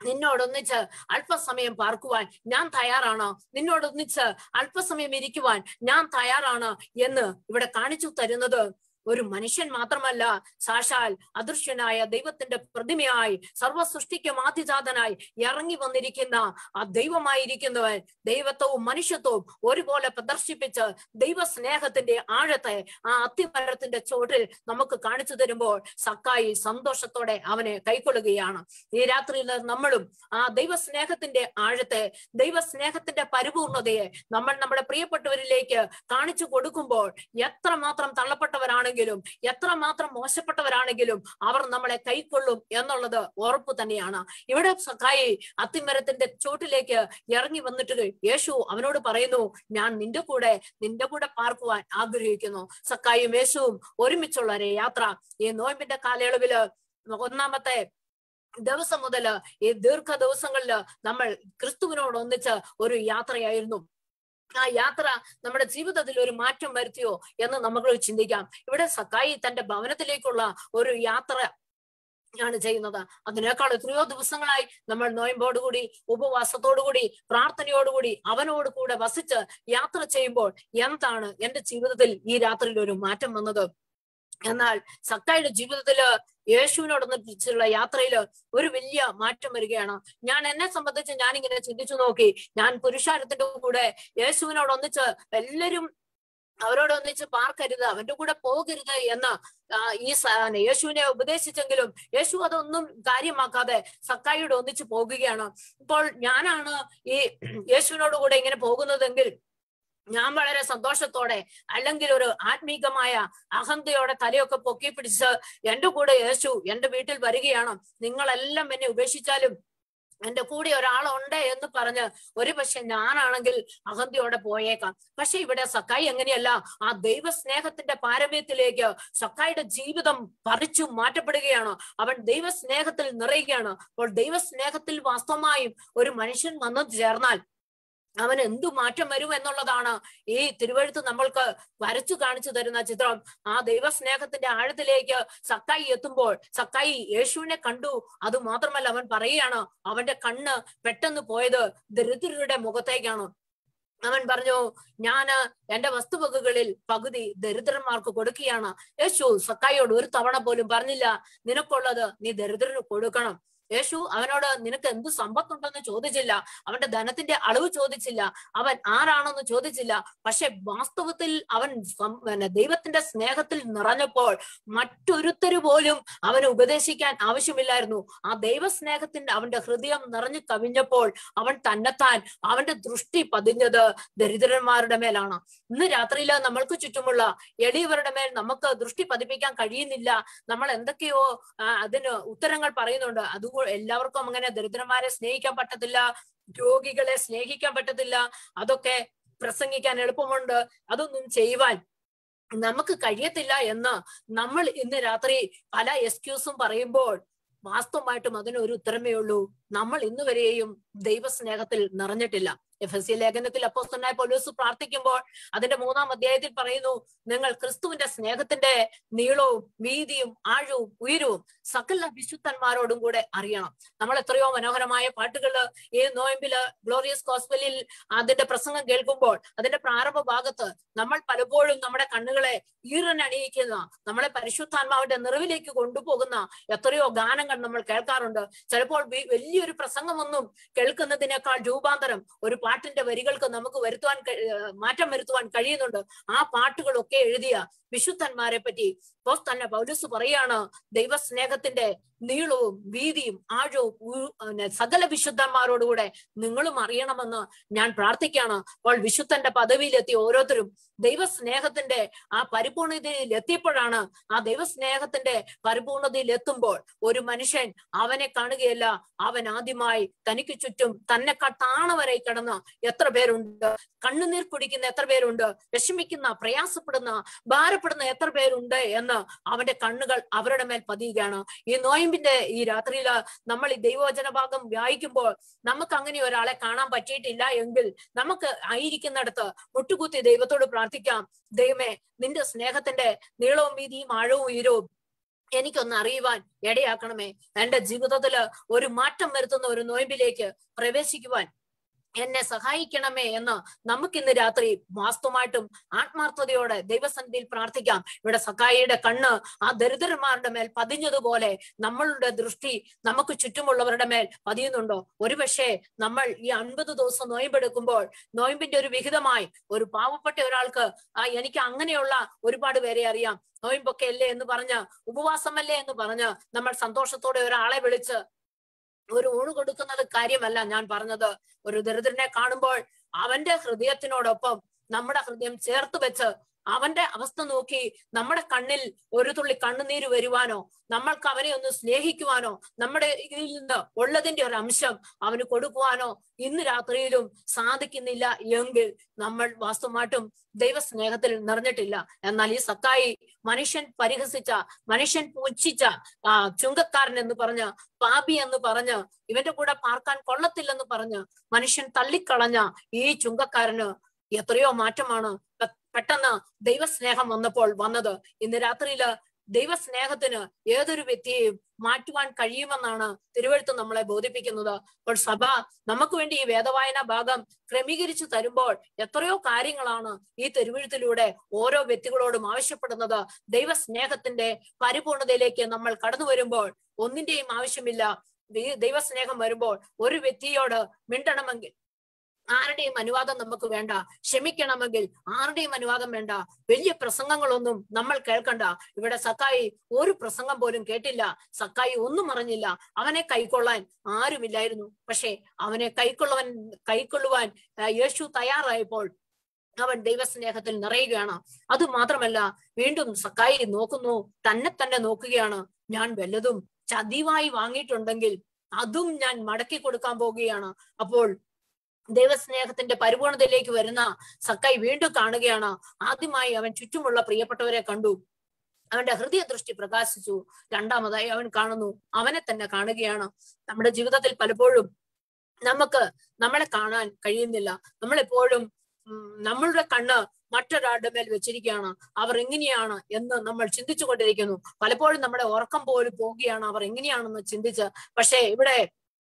നിന്നോടൊന്നിച്ച് അല്പസമയം പാർക്കുവാൻ ഞാൻ തയ്യാറാണ് നിന്നോടൊന്നിച്ച് അല്പസമയം ഇരിക്കുവാൻ ഞാൻ തയ്യാറാണ് എന്ന് ഇവിടെ കാണിച്ചു തരുന്നത് ഒരു മനുഷ്യൻ മാത്രമല്ല സാക്ഷാൽ അദൃശ്യനായ ദൈവത്തിന്റെ പ്രതിമയായി സർവ സൃഷ്ടിക്കും ആദിജാതനായി ഇറങ്ങി വന്നിരിക്കുന്ന ആ ദൈവമായിരിക്കുന്നവൻ ദൈവത്വവും മനുഷ്യത്വവും ഒരുപോലെ പ്രദർശിപ്പിച്ച് ദൈവസ്നേഹത്തിന്റെ ആഴത്തെ ആ അത്തിമരത്തിന്റെ ചോട്ടിൽ നമുക്ക് കാണിച്ചു തരുമ്പോൾ സക്കായി സന്തോഷത്തോടെ അവനെ കൈക്കൊള്ളുകയാണ് ഈ രാത്രിയിൽ നമ്മളും ആ ദൈവസ്നേഹത്തിന്റെ ആഴത്തെ ദൈവസ്നേഹത്തിന്റെ പരിപൂർണതയെ നമ്മൾ നമ്മുടെ പ്രിയപ്പെട്ടവരിലേക്ക് കാണിച്ചു കൊടുക്കുമ്പോൾ എത്രമാത്രം തള്ളപ്പെട്ടവരാണെങ്കിലും എത്രമാത്രം മോശപ്പെട്ടവരാണെങ്കിലും അവർ നമ്മളെ കൈക്കൊള്ളും എന്നുള്ളത് ഉറപ്പ് തന്നെയാണ് ഇവിടെ സഖായി അത്തിമരത്തിന്റെ ചോട്ടിലേക്ക് ഇറങ്ങി വന്നിട്ട് യേശു അവനോട് പറയുന്നു ഞാൻ നിന്റെ കൂടെ നിന്റെ കൂടെ പാർക്കുവാൻ ആഗ്രഹിക്കുന്നു സക്കായും യേശുവും ഒരുമിച്ചുള്ള ഒരു യാത്ര ഈ നോയമ്പിന്റെ കാലയളവില് ഒന്നാമത്തെ ദിവസം മുതല് ഈ ദീർഘ ദിവസങ്ങളില് നമ്മൾ ക്രിസ്തുവിനോട് ഒന്നിച്ച് ഒരു യാത്രയായിരുന്നു ആ യാത്ര നമ്മുടെ ജീവിതത്തിൽ ഒരു മാറ്റം വരുത്തിയോ എന്ന് നമുക്ക് ചിന്തിക്കാം ഇവിടെ സക്കായി തന്റെ ഭവനത്തിലേക്കുള്ള ഒരു യാത്ര ആണ് ചെയ്യുന്നത് അതിനേക്കാൾ എത്രയോ ദിവസങ്ങളായി നമ്മൾ നോയമ്പോടുകൂടി ഉപവാസത്തോടുകൂടി പ്രാർത്ഥനയോടുകൂടി അവനോട് കൂടെ വസിച്ച് യാത്ര ചെയ്യുമ്പോൾ എന്താണ് എന്റെ ജീവിതത്തിൽ ഈ രാത്രിയിൽ ഒരു മാറ്റം വന്നത് എന്നാൽ സക്കായുടെ ജീവിതത്തില് യേശുവിനോടൊന്നിച്ചുള്ള യാത്രയിൽ ഒരു വലിയ മാറ്റം വരികയാണ് ഞാൻ എന്നെ സംബന്ധിച്ച് ഞാൻ ഇങ്ങനെ ചിന്തിച്ചു നോക്കി ഞാൻ പുരുഷാരത്തിന്റെ കൂടെ യേശുവിനോടൊന്നിച്ച് എല്ലാവരും അവരോടൊന്നിച്ച് പാർക്കരുത് അവന്റെ കൂടെ പോകരുത് എന്ന് ഈ യേശുവിനെ ഉപദേശിച്ചെങ്കിലും യേശു അതൊന്നും കാര്യമാക്കാതെ സക്കായിയോട് ഒന്നിച്ച് പോകുകയാണ് ഇപ്പോൾ ഞാനാണ് ഈ യേശുവിനോട് കൂടെ ഇങ്ങനെ പോകുന്നതെങ്കിൽ ഞാൻ വളരെ സന്തോഷത്തോടെ അല്ലെങ്കിൽ ഒരു ആത്മീകമായ അഹന്തയോടെ തലയൊക്കെ പൊക്കി പിടിച്ച് എന്റെ കൂടെ യേശു എന്റെ വീട്ടിൽ വരികയാണ് നിങ്ങളെല്ലാം എന്നെ ഉപേക്ഷിച്ചാലും എന്റെ കൂടെ ഒരാളുണ്ട് എന്ന് പറഞ്ഞ് ഒരു പക്ഷെ ഞാനാണെങ്കിൽ അഹന്തയോടെ പോയേക്കാം പക്ഷെ ഇവിടെ സക്കായി എങ്ങനെയല്ല ആ ദൈവസ്നേഹത്തിന്റെ പാരമ്യത്തിലേക്ക് സക്കായിയുടെ ജീവിതം പറിച്ചു മാറ്റപ്പെടുകയാണ് അവൻ ദൈവസ്നേഹത്തിൽ നിറയുകയാണ് അപ്പോൾ ദൈവസ്നേഹത്തിൽ വാസ്തവമായും ഒരു മനുഷ്യൻ വന്നു ചേർന്നാൽ അവൻ എന്തു മാറ്റം വരും എന്നുള്ളതാണ് ഈ തിരുവഴുത്ത് നമ്മൾക്ക് വരച്ചു കാണിച്ചു തരുന്ന ചിത്രം ആ ദൈവസ്നേഹത്തിന്റെ ആഴത്തിലേക്ക് സക്കായി എത്തുമ്പോൾ സക്കായി യേശുവിനെ കണ്ടു അത് മാത്രമല്ല അവൻ പറയുകയാണ് അവന്റെ കണ്ണ് പെട്ടെന്ന് പോയത് ദരിദ്രരുടെ മുഖത്തേക്കാണ് അവൻ പറഞ്ഞു ഞാന് എന്റെ വസ്തുവകകളിൽ പകുതി ദരിദ്രന്മാർക്ക് കൊടുക്കുകയാണ് യേശു സക്കായിയോട് ഒരു തവണ പോലും പറഞ്ഞില്ല നിനക്കുള്ളത് നീ ദരിദ്രന് കൊടുക്കണം യേശു അവനോട് നിനക്ക് എന്ത് സമ്പത്തുണ്ടെന്ന് ചോദിച്ചില്ല അവന്റെ ധനത്തിന്റെ അളവ് ചോദിച്ചില്ല അവൻ ആരാണെന്ന് ചോദിച്ചില്ല പക്ഷെ വാസ്തവത്തിൽ അവൻ പിന്നെ ദൈവത്തിന്റെ സ്നേഹത്തിൽ നിറഞ്ഞപ്പോൾ മറ്റൊരുത്തരു പോലും അവന് ഉപദേശിക്കാൻ ആവശ്യമില്ലായിരുന്നു ആ ദൈവസ്നേഹത്തിന്റെ അവന്റെ ഹൃദയം നിറഞ്ഞു കവിഞ്ഞപ്പോൾ അവൻ തന്നെത്താൻ അവന്റെ ദൃഷ്ടി പതിഞ്ഞത് ദരിദ്രന്മാരുടെ മേലാണ് ഇന്ന് രാത്രിയിൽ നമ്മൾക്ക് ചുറ്റുമുള്ള എളിയവരുടെ മേൽ നമുക്ക് ദൃഷ്ടി പതിപ്പിക്കാൻ കഴിയുന്നില്ല നമ്മൾ എന്തൊക്കെയോ അതിന് ഉത്തരങ്ങൾ പറയുന്നുണ്ട് അതുകൊണ്ട് എല്ലാവർക്കും അങ്ങനെ ദരിദ്രന്മാരെ സ്നേഹിക്കാൻ പറ്റത്തില്ല രോഗികളെ സ്നേഹിക്കാൻ പറ്റത്തില്ല അതൊക്കെ പ്രസംഗിക്കാൻ എളുപ്പമുണ്ട് അതൊന്നും ചെയ്യുവാൻ നമുക്ക് കഴിയത്തില്ല എന്ന് നമ്മൾ ഇന്ന് രാത്രി പല എക്സ്ക്യൂസും പറയുമ്പോൾ വാസ്തവമായിട്ടും അതിനൊരു ഉത്തരമേ ഉള്ളൂ നമ്മൾ ഇന്ന് വരെയും ദൈവസ്നേഹത്തിൽ നിറഞ്ഞിട്ടില്ല എഫ് എസ് സി ലേഖനത്തിൽ അപ്പോസ്തനായ പോലീസ് പ്രാർത്ഥിക്കുമ്പോൾ അതിന്റെ മൂന്നാം അധ്യായത്തിൽ പറയുന്നു നിങ്ങൾ ക്രിസ്തുവിന്റെ സ്നേഹത്തിന്റെ നീളവും വീതിയും ആഴവും ഉയരവും സകല വിശുദ്ധന്മാരോടും കൂടെ അറിയണം നമ്മൾ എത്രയോ മനോഹരമായ പാട്ടുകള് ഈ നോയമ്പില് ഗ്ലോറിയസ് കോസ്പലിൽ അതിന്റെ പ്രസംഗം കേൾക്കുമ്പോൾ അതിന്റെ പ്രാരംഭ ഭാഗത്ത് നമ്മൾ പലപ്പോഴും നമ്മുടെ കണ്ണുകളെ ഈറനണിയിക്കുന്ന നമ്മളെ പരിശുദ്ധാത്മാവിന്റെ നിറവിലേക്ക് കൊണ്ടുപോകുന്ന എത്രയോ ഗാനങ്ങൾ നമ്മൾ കേൾക്കാറുണ്ട് ചിലപ്പോൾ വലിയൊരു പ്രസംഗമൊന്നും കേൾക്കുന്നതിനേക്കാൾ രൂപാന്തരം ഒരു പാട്ടിന്റെ വരികൾക്ക് നമുക്ക് വരുത്തുവാൻ മാറ്റം വരുത്തുവാൻ കഴിയുന്നുണ്ട് ആ പാട്ടുകളൊക്കെ എഴുതിയ വിശുദ്ധന്മാരെ പറ്റി പോസ് തന്നെ പൗലൂസ് പറയാണ് ദൈവസ്നേഹത്തിന്റെ നീളവും വീതിയും ആഴവും സകല വിശുദ്ധന്മാരോടുകൂടെ നിങ്ങളും അറിയണമെന്ന് ഞാൻ പ്രാർത്ഥിക്കുകയാണ് അപ്പോൾ വിശുദ്ധന്റെ പദവിയിലെത്തിയ ഓരോരുത്തരും ദൈവസ്നേഹത്തിന്റെ ആ പരിപൂർണതയിൽ എത്തിയപ്പോഴാണ് ആ ദൈവസ്നേഹത്തിന്റെ പരിപൂർണതയിൽ എത്തുമ്പോൾ ഒരു മനുഷ്യൻ അവനെ കാണുകയല്ല അവൻ ആദ്യമായി തനിക്ക് ചുറ്റും തന്നെ താണവരെ കിടന്ന് എത്ര പേരുണ്ട് കണ്ണുനീർ കുടിക്കുന്ന എത്ര പേരുണ്ട് വിഷമിക്കുന്ന പ്രയാസപ്പെടുന്ന ഭാരപ്പെടുന്ന എത്ര പേരുണ്ട് എന്ന് അവന്റെ കണ്ണുകൾ അവരുടെ മേൽ പതിയുകയാണ് ഈ നോയമ്പിന്റെ ഈ രാത്രിയിൽ നമ്മൾ ഈ ദൈവവചന ഭാഗം വായിക്കുമ്പോൾ നമുക്ക് അങ്ങനെ ഒരാളെ കാണാൻ പറ്റിയിട്ടില്ല എങ്കിൽ നമുക്ക് ആയിരിക്കുന്നിടത്ത് മുട്ടുകുത്തി ദൈവത്തോട് പ്രാർത്ഥിക്കാം ദൈവമേ നിന്റെ സ്നേഹത്തിന്റെ നീളവും വീതിയും ആഴവും ഉയരവും എനിക്കൊന്ന് അറിയുവാൻ ഇടയാക്കണമേ എന്റെ ജീവിതത്തില് ഒരു മാറ്റം വരുത്തുന്ന ഒരു നോയമ്പിലേക്ക് പ്രവേശിക്കുവാൻ എന്നെ സഹായിക്കണമേ എന്ന് നമുക്കിന്ന് രാത്രി വാസ്തവമായിട്ടും ആത്മാർത്ഥതയോടെ ദൈവസന്നിധിയിൽ പ്രാർത്ഥിക്കാം ഇവിടെ സക്കായിയുടെ കണ്ണ് ആ ദരിദ്രന്മാരുടെ മേൽ പതിഞ്ഞതുപോലെ നമ്മളുടെ ദൃഷ്ടി നമുക്ക് ചുറ്റുമുള്ളവരുടെ മേൽ പതിയുന്നുണ്ടോ ഒരുപക്ഷെ നമ്മൾ ഈ അൻപത് ദിവസം നോയമ്പെടുക്കുമ്പോൾ നോയമ്പിന്റെ ഒരു വിഹിതമായി ഒരു പാവപ്പെട്ട ഒരാൾക്ക് ആ എനിക്ക് അങ്ങനെയുള്ള ഒരുപാട് പേരെ അറിയാം നോയമ്പൊക്കെ അല്ലേ എന്ന് പറഞ്ഞ് ഉപവാസമല്ലേ എന്ന് പറഞ്ഞ് നമ്മൾ സന്തോഷത്തോടെ ഒരാളെ വിളിച്ച് ഒരു ഊണ് കൊടുക്കുന്നത് കാര്യമല്ല ഞാൻ പറഞ്ഞത് ഒരു ദരിദ്രനെ കാണുമ്പോൾ അവന്റെ ഹൃദയത്തിനോടൊപ്പം നമ്മുടെ ഹൃദയം ചേർത്ത് വെച്ച് അവന്റെ അവസ്ഥ നോക്കി നമ്മുടെ കണ്ണിൽ ഒരു തുള്ളി കണ്ണുനീര് വരുവാനോ നമ്മൾക്ക് അവനെ ഒന്ന് സ്നേഹിക്കുവാനോ നമ്മുടെ ഇതിൽ നിന്ന് ഉള്ളതിന്റെ ഒരു അംശം അവന് കൊടുക്കുവാനോ ഇന്ന് രാത്രിയിലും സാധിക്കുന്നില്ല എങ്കിൽ നമ്മൾ വാസ്തവമായിട്ടും ദൈവസ്നേഹത്തിൽ നിറഞ്ഞിട്ടില്ല എന്നാൽ ഈ സക്കായി മനുഷ്യൻ പരിഹസിച്ച മനുഷ്യൻ പുച്ഛിച്ച ആ ചുങ്കക്കാരൻ എന്ന് പറഞ്ഞ് പാപി എന്ന് പറഞ്ഞ് ഇവന്റെ കൂടെ പാർക്കാൻ കൊള്ളത്തില്ലെന്ന് പറഞ്ഞ് മനുഷ്യൻ തള്ളിക്കളഞ്ഞ ഈ ചുങ്കക്കാരന് എത്രയോ മാറ്റമാണ് പെ- പെട്ടെന്ന് ദൈവസ്നേഹം വന്നപ്പോൾ വന്നത് ഇന്ന് രാത്രിയില് ദൈവസ്നേഹത്തിന് ഏതൊരു വ്യക്തിയെയും മാറ്റുവാൻ കഴിയുമെന്നാണ് തിരുവഴുത്ത് നമ്മളെ ബോധിപ്പിക്കുന്നത് അപ്പോൾ സഭ നമുക്ക് വേണ്ടി ഈ വേദവായന ഭാഗം ക്രമീകരിച്ചു തരുമ്പോൾ എത്രയോ കാര്യങ്ങളാണ് ഈ തിരുവഴുത്തിലൂടെ ഓരോ വ്യക്തികളോടും ആവശ്യപ്പെടുന്നത് ദൈവസ്നേഹത്തിന്റെ പരിപൂർണതയിലേക്ക് നമ്മൾ കടന്നു വരുമ്പോൾ ഒന്നിന്റെയും ആവശ്യമില്ല ദൈ- ദൈവസ്നേഹം വരുമ്പോൾ ഒരു വ്യക്തിയോട് മിണ്ടണമെങ്കിൽ ആരുടെയും അനുവാദം നമുക്ക് വേണ്ട ക്ഷമിക്കണമെങ്കിൽ ആരുടെയും അനുവാദം വേണ്ട വലിയ പ്രസംഗങ്ങളൊന്നും നമ്മൾ കേൾക്കണ്ട ഇവിടെ സക്കായി ഒരു പ്രസംഗം പോലും കേട്ടില്ല സക്കായി ഒന്നും അറിഞ്ഞില്ല അവനെ കൈക്കൊള്ളാൻ ആരുമില്ലായിരുന്നു പക്ഷേ അവനെ കൈക്കൊള്ളുവാൻ കൈക്കൊള്ളുവാൻ ആ, യേശു തയ്യാറായപ്പോൾ അവൻ ദൈവസ്നേഹത്തിൽ നിറയുകയാണ് അത് മാത്രമല്ല വീണ്ടും സക്കായി നോക്കുന്നു തന്നെ തന്നെ നോക്കുകയാണ് ഞാൻ വല്ലതും ചതിവായി വാങ്ങിയിട്ടുണ്ടെങ്കിൽ അതും ഞാൻ മടക്കി കൊടുക്കാൻ പോവുകയാണ് അപ്പോൾ ദൈവസ്നേഹത്തിന്റെ പരിപൂർണതയിലേക്ക് വരുന്ന സക്കായി വീണ്ടും കാണുകയാണ് ആദ്യമായി അവൻ ചുറ്റുമുള്ള പ്രിയപ്പെട്ടവരെ കണ്ടു അവന്റെ ഹൃദയ ദൃഷ്ടി പ്രകാശിച്ചു രണ്ടാമതായി അവൻ കാണുന്നു അവനെ തന്നെ കാണുകയാണ് നമ്മുടെ ജീവിതത്തിൽ പലപ്പോഴും നമുക്ക് നമ്മളെ കാണാൻ കഴിയുന്നില്ല നമ്മളെപ്പോഴും ഉം, നമ്മളുടെ കണ്ണ് മറ്റൊരാളുടെ മേൽ വെച്ചിരിക്കുകയാണ് അവർ എങ്ങനെയാണ് എന്ന് നമ്മൾ ചിന്തിച്ചു കൊണ്ടിരിക്കുന്നു പലപ്പോഴും നമ്മുടെ ഉറക്കം പോലും പോവുകയാണ് അവർ എങ്ങനെയാണെന്ന് ചിന്തിച്ച് പക്ഷേ ഇവിടെ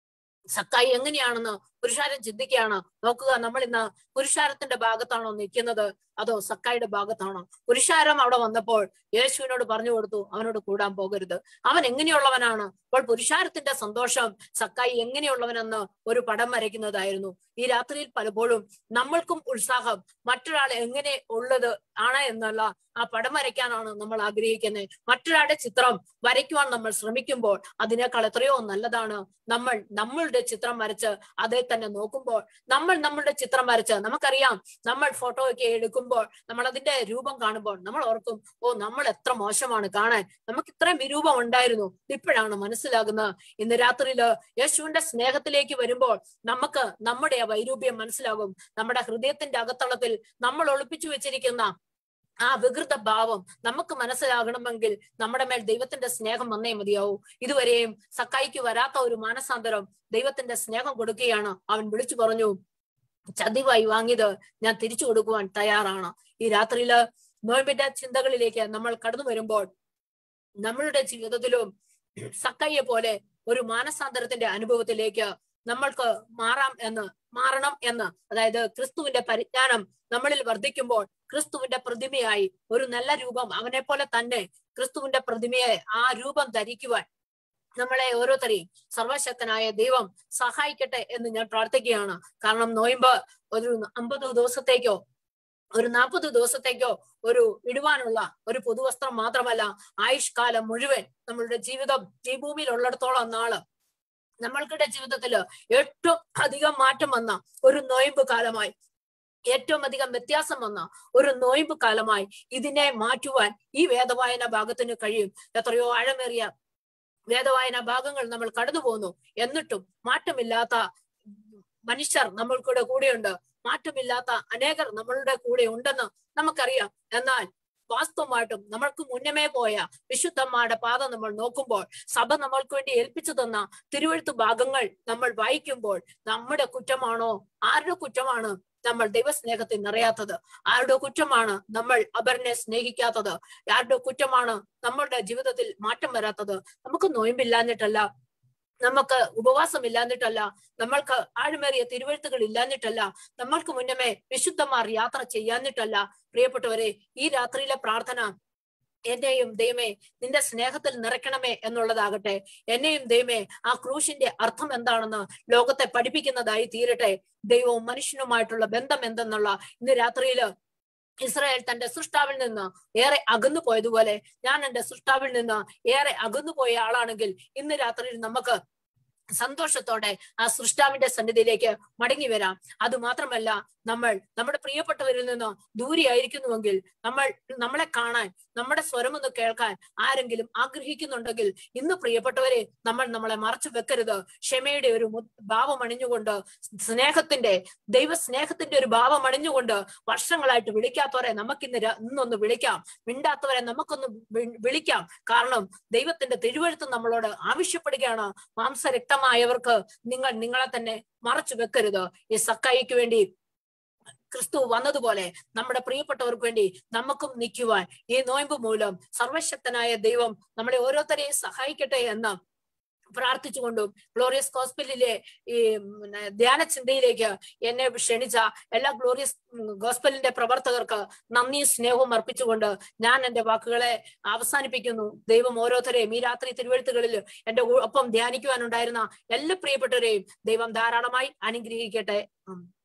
സക്കായി എങ്ങനെയാണെന്ന് പുരുഷാരം ചിന്തിക്കുകയാണ് നോക്കുക നമ്മൾ ഇന്ന് പുരുഷാരത്തിന്റെ ഭാഗത്താണോ നിൽക്കുന്നത് അതോ സക്കായിയുടെ ഭാഗത്താണോ പുരുഷാരം അവിടെ വന്നപ്പോൾ യേശുവിനോട് പറഞ്ഞു കൊടുത്തു അവനോട് കൂടാൻ പോകരുത് അവൻ എങ്ങനെയുള്ളവനാണ് അപ്പോൾ പുരുഷാരത്തിന്റെ സന്തോഷം സക്കായി എങ്ങനെയുള്ളവനെന്ന് ഒരു പടം വരയ്ക്കുന്നതായിരുന്നു ഈ രാത്രിയിൽ പലപ്പോഴും നമ്മൾക്കും ഉത്സാഹം മറ്റൊരാൾ എങ്ങനെ ഉള്ളത് ആണ് എന്നുള്ള ആ പടം വരയ്ക്കാനാണ് നമ്മൾ ആഗ്രഹിക്കുന്നത് മറ്റൊരാളുടെ ചിത്രം വരയ്ക്കുവാൻ നമ്മൾ ശ്രമിക്കുമ്പോൾ അതിനേക്കാൾ എത്രയോ നല്ലതാണ് നമ്മൾ നമ്മളുടെ ചിത്രം വരച്ച് അതേ തന്നെ നോക്കുമ്പോൾ നമ്മൾ നമ്മളുടെ ചിത്രം വരച്ച് നമുക്കറിയാം നമ്മൾ ഫോട്ടോ ഒക്കെ എടുക്കുമ്പോൾ നമ്മൾ അതിന്റെ രൂപം കാണുമ്പോൾ നമ്മൾ ഓർക്കും ഓ നമ്മൾ എത്ര മോശമാണ് കാണാൻ നമുക്ക് ഇത്രയും വിരൂപം ഉണ്ടായിരുന്നു ഇപ്പോഴാണ് മനസ്സിലാകുന്നത് ഇന്ന് രാത്രിയില് യേശുവിന്റെ സ്നേഹത്തിലേക്ക് വരുമ്പോൾ നമുക്ക് നമ്മുടെ ആ വൈരൂപ്യം മനസ്സിലാകും നമ്മുടെ ഹൃദയത്തിന്റെ അകത്തളത്തിൽ നമ്മൾ ഒളിപ്പിച്ചു വെച്ചിരിക്കുന്ന ആ വികൃത ഭാവം നമുക്ക് മനസ്സിലാകണമെങ്കിൽ നമ്മുടെ മേൽ ദൈവത്തിന്റെ സ്നേഹം വന്നേ മതിയാവൂ ഇതുവരെയും സക്കായിക്ക് വരാത്ത ഒരു മാനസാന്തരം ദൈവത്തിന്റെ സ്നേഹം കൊടുക്കുകയാണ് അവൻ വിളിച്ചു പറഞ്ഞു ചതിവായി വാങ്ങിയത് ഞാൻ തിരിച്ചു കൊടുക്കുവാൻ തയ്യാറാണ് ഈ രാത്രിയില് നോയമ്പിന്റെ ചിന്തകളിലേക്ക് നമ്മൾ കടന്നു വരുമ്പോൾ നമ്മളുടെ ജീവിതത്തിലും സക്കയ്യെ പോലെ ഒരു മാനസാന്തരത്തിന്റെ അനുഭവത്തിലേക്ക് നമ്മൾക്ക് മാറാം എന്ന് മാറണം എന്ന് അതായത് ക്രിസ്തുവിന്റെ പരിജ്ഞാനം നമ്മളിൽ വർദ്ധിക്കുമ്പോൾ ക്രിസ്തുവിന്റെ പ്രതിമയായി ഒരു നല്ല രൂപം അവനെ പോലെ തന്നെ ക്രിസ്തുവിന്റെ പ്രതിമയെ ആ രൂപം ധരിക്കുവാൻ നമ്മളെ ഓരോരുത്തരെയും സർവശക്തനായ ദൈവം സഹായിക്കട്ടെ എന്ന് ഞാൻ പ്രാർത്ഥിക്കുകയാണ് കാരണം നോയമ്പ് ഒരു അമ്പത് ദിവസത്തേക്കോ ഒരു നാൽപ്പത് ദിവസത്തേക്കോ ഒരു ഇടുവാനുള്ള ഒരു പുതുവസ്ത്രം മാത്രമല്ല ആയുഷ്കാലം മുഴുവൻ നമ്മളുടെ ജീവിതം ഈ ഭൂമിയിൽ ഉള്ളിടത്തോളം നാള് നമ്മൾക്കിടെ ജീവിതത്തില് ഏറ്റവും അധികം മാറ്റം വന്ന ഒരു നോയമ്പ് കാലമായി ഏറ്റവും അധികം വ്യത്യാസം വന്ന ഒരു നോയമ്പ് കാലമായി ഇതിനെ മാറ്റുവാൻ ഈ വേദവായന ഭാഗത്തിന് കഴിയും എത്രയോ ആഴമേറിയ വേദവായന ഭാഗങ്ങൾ നമ്മൾ കടന്നു പോകുന്നു എന്നിട്ടും മാറ്റമില്ലാത്ത മനുഷ്യർ നമ്മൾക്കൂടെ കൂടെയുണ്ട് മാറ്റമില്ലാത്ത അനേകർ നമ്മളുടെ കൂടെ ഉണ്ടെന്ന് നമുക്കറിയാം എന്നാൽ വാസ്തവമായിട്ടും നമ്മൾക്ക് മുന്നമേ പോയ വിശുദ്ധന്മാരുടെ പാത നമ്മൾ നോക്കുമ്പോൾ സഭ നമ്മൾക്ക് വേണ്ടി ഏൽപ്പിച്ചു തന്ന തിരുവഴുത്ത് ഭാഗങ്ങൾ നമ്മൾ വായിക്കുമ്പോൾ നമ്മുടെ കുറ്റമാണോ ആരുടെ കുറ്റമാണ് നമ്മൾ ദൈവസ്നേഹത്തിൽ നിറയാത്തത് ആരുടെ കുറ്റമാണ് നമ്മൾ അപരനെ സ്നേഹിക്കാത്തത് ആരുടെ കുറ്റമാണ് നമ്മളുടെ ജീവിതത്തിൽ മാറ്റം വരാത്തത് നമുക്ക് നോയമ്പില്ലാഞ്ഞിട്ടല്ല നമുക്ക് ഉപവാസം ഇല്ലാഞ്ഞിട്ടല്ല നമ്മൾക്ക് ആഴമേറിയ തിരുവഴുത്തുകൾ ഇല്ലാഞ്ഞിട്ടല്ല നമ്മൾക്ക് മുന്നമേ വിശുദ്ധമാർ യാത്ര ചെയ്യാഞ്ഞിട്ടല്ല പ്രിയപ്പെട്ടവരെ ഈ രാത്രിയിലെ പ്രാർത്ഥന എന്നെയും ദൈവമേ നിന്റെ സ്നേഹത്തിൽ നിറയ്ക്കണമേ എന്നുള്ളതാകട്ടെ എന്നെയും ദൈവമേ ആ ക്രൂശിന്റെ അർത്ഥം എന്താണെന്ന് ലോകത്തെ പഠിപ്പിക്കുന്നതായി തീരട്ടെ ദൈവവും മനുഷ്യനുമായിട്ടുള്ള ബന്ധം എന്തെന്നുള്ള ഇന്ന് രാത്രിയില് ഇസ്രായേൽ തന്റെ സൃഷ്ടാവിൽ നിന്ന് ഏറെ അകന്നു പോയതുപോലെ ഞാൻ എന്റെ സൃഷ്ടാവിൽ നിന്ന് ഏറെ അകന്നു പോയ ആളാണെങ്കിൽ ഇന്ന് രാത്രിയിൽ നമുക്ക് സന്തോഷത്തോടെ ആ സൃഷ്ടാവിന്റെ സന്നിധിയിലേക്ക് മടങ്ങി വരാം അത് മാത്രമല്ല നമ്മൾ നമ്മുടെ പ്രിയപ്പെട്ടവരിൽ നിന്ന് ദൂരെയായിരിക്കുന്നുവെങ്കിൽ നമ്മൾ നമ്മളെ കാണാൻ നമ്മുടെ സ്വരമൊന്ന് കേൾക്കാൻ ആരെങ്കിലും ആഗ്രഹിക്കുന്നുണ്ടെങ്കിൽ ഇന്ന് പ്രിയപ്പെട്ടവരെ നമ്മൾ നമ്മളെ മറച്ചു വെക്കരുത് ക്ഷമയുടെ ഒരു മു- ഭാവം അണിഞ്ഞുകൊണ്ട് സ്നേഹത്തിന്റെ ദൈവ സ്നേഹത്തിന്റെ ഒരു ഭാവം അണിഞ്ഞുകൊണ്ട് വർഷങ്ങളായിട്ട് വിളിക്കാത്തവരെ നമുക്കിന്ന് ര- ഇന്നൊന്ന് വിളിക്കാം മിണ്ടാത്തവരെ നമുക്കൊന്ന് വി- വിളിക്കാം കാരണം ദൈവത്തിന്റെ തിരുവഴുത്ത് നമ്മളോട് ആവശ്യപ്പെടുകയാണ് മാംസരക്തമായവർക്ക് നിങ്ങൾ നിങ്ങളെ തന്നെ മറച്ചു വെക്കരുത് ഈ സക്കായിക്ക് വേണ്ടി ക്രിസ്തു വന്നതുപോലെ നമ്മുടെ പ്രിയപ്പെട്ടവർക്ക് വേണ്ടി നമുക്കും നിൽക്കുവാൻ ഈ നോയമ്പ് മൂലം സർവശക്തനായ ദൈവം നമ്മളെ ഓരോരുത്തരെയും സഹായിക്കട്ടെ എന്ന് പ്രാർത്ഥിച്ചുകൊണ്ടും ഗ്ലോറിയസ് ഹോസ്പിറ്റലിലെ ഈ പിന്നെ ധ്യാന ചിന്തയിലേക്ക് എന്നെ ക്ഷണിച്ച എല്ലാ ഗ്ലോറിയസ് ഗോസ്പലിന്റെ പ്രവർത്തകർക്ക് നന്ദിയും സ്നേഹവും അർപ്പിച്ചുകൊണ്ട് ഞാൻ എന്റെ വാക്കുകളെ അവസാനിപ്പിക്കുന്നു ദൈവം ഓരോരുത്തരെയും ഈ രാത്രി തിരുവഴുത്തുകളിൽ എന്റെ ഒപ്പം ധ്യാനിക്കുവാനുണ്ടായിരുന്ന എല്ലാ പ്രിയപ്പെട്ടവരെയും ദൈവം ധാരാളമായി അനുഗ്രഹിക്കട്ടെ ഉം.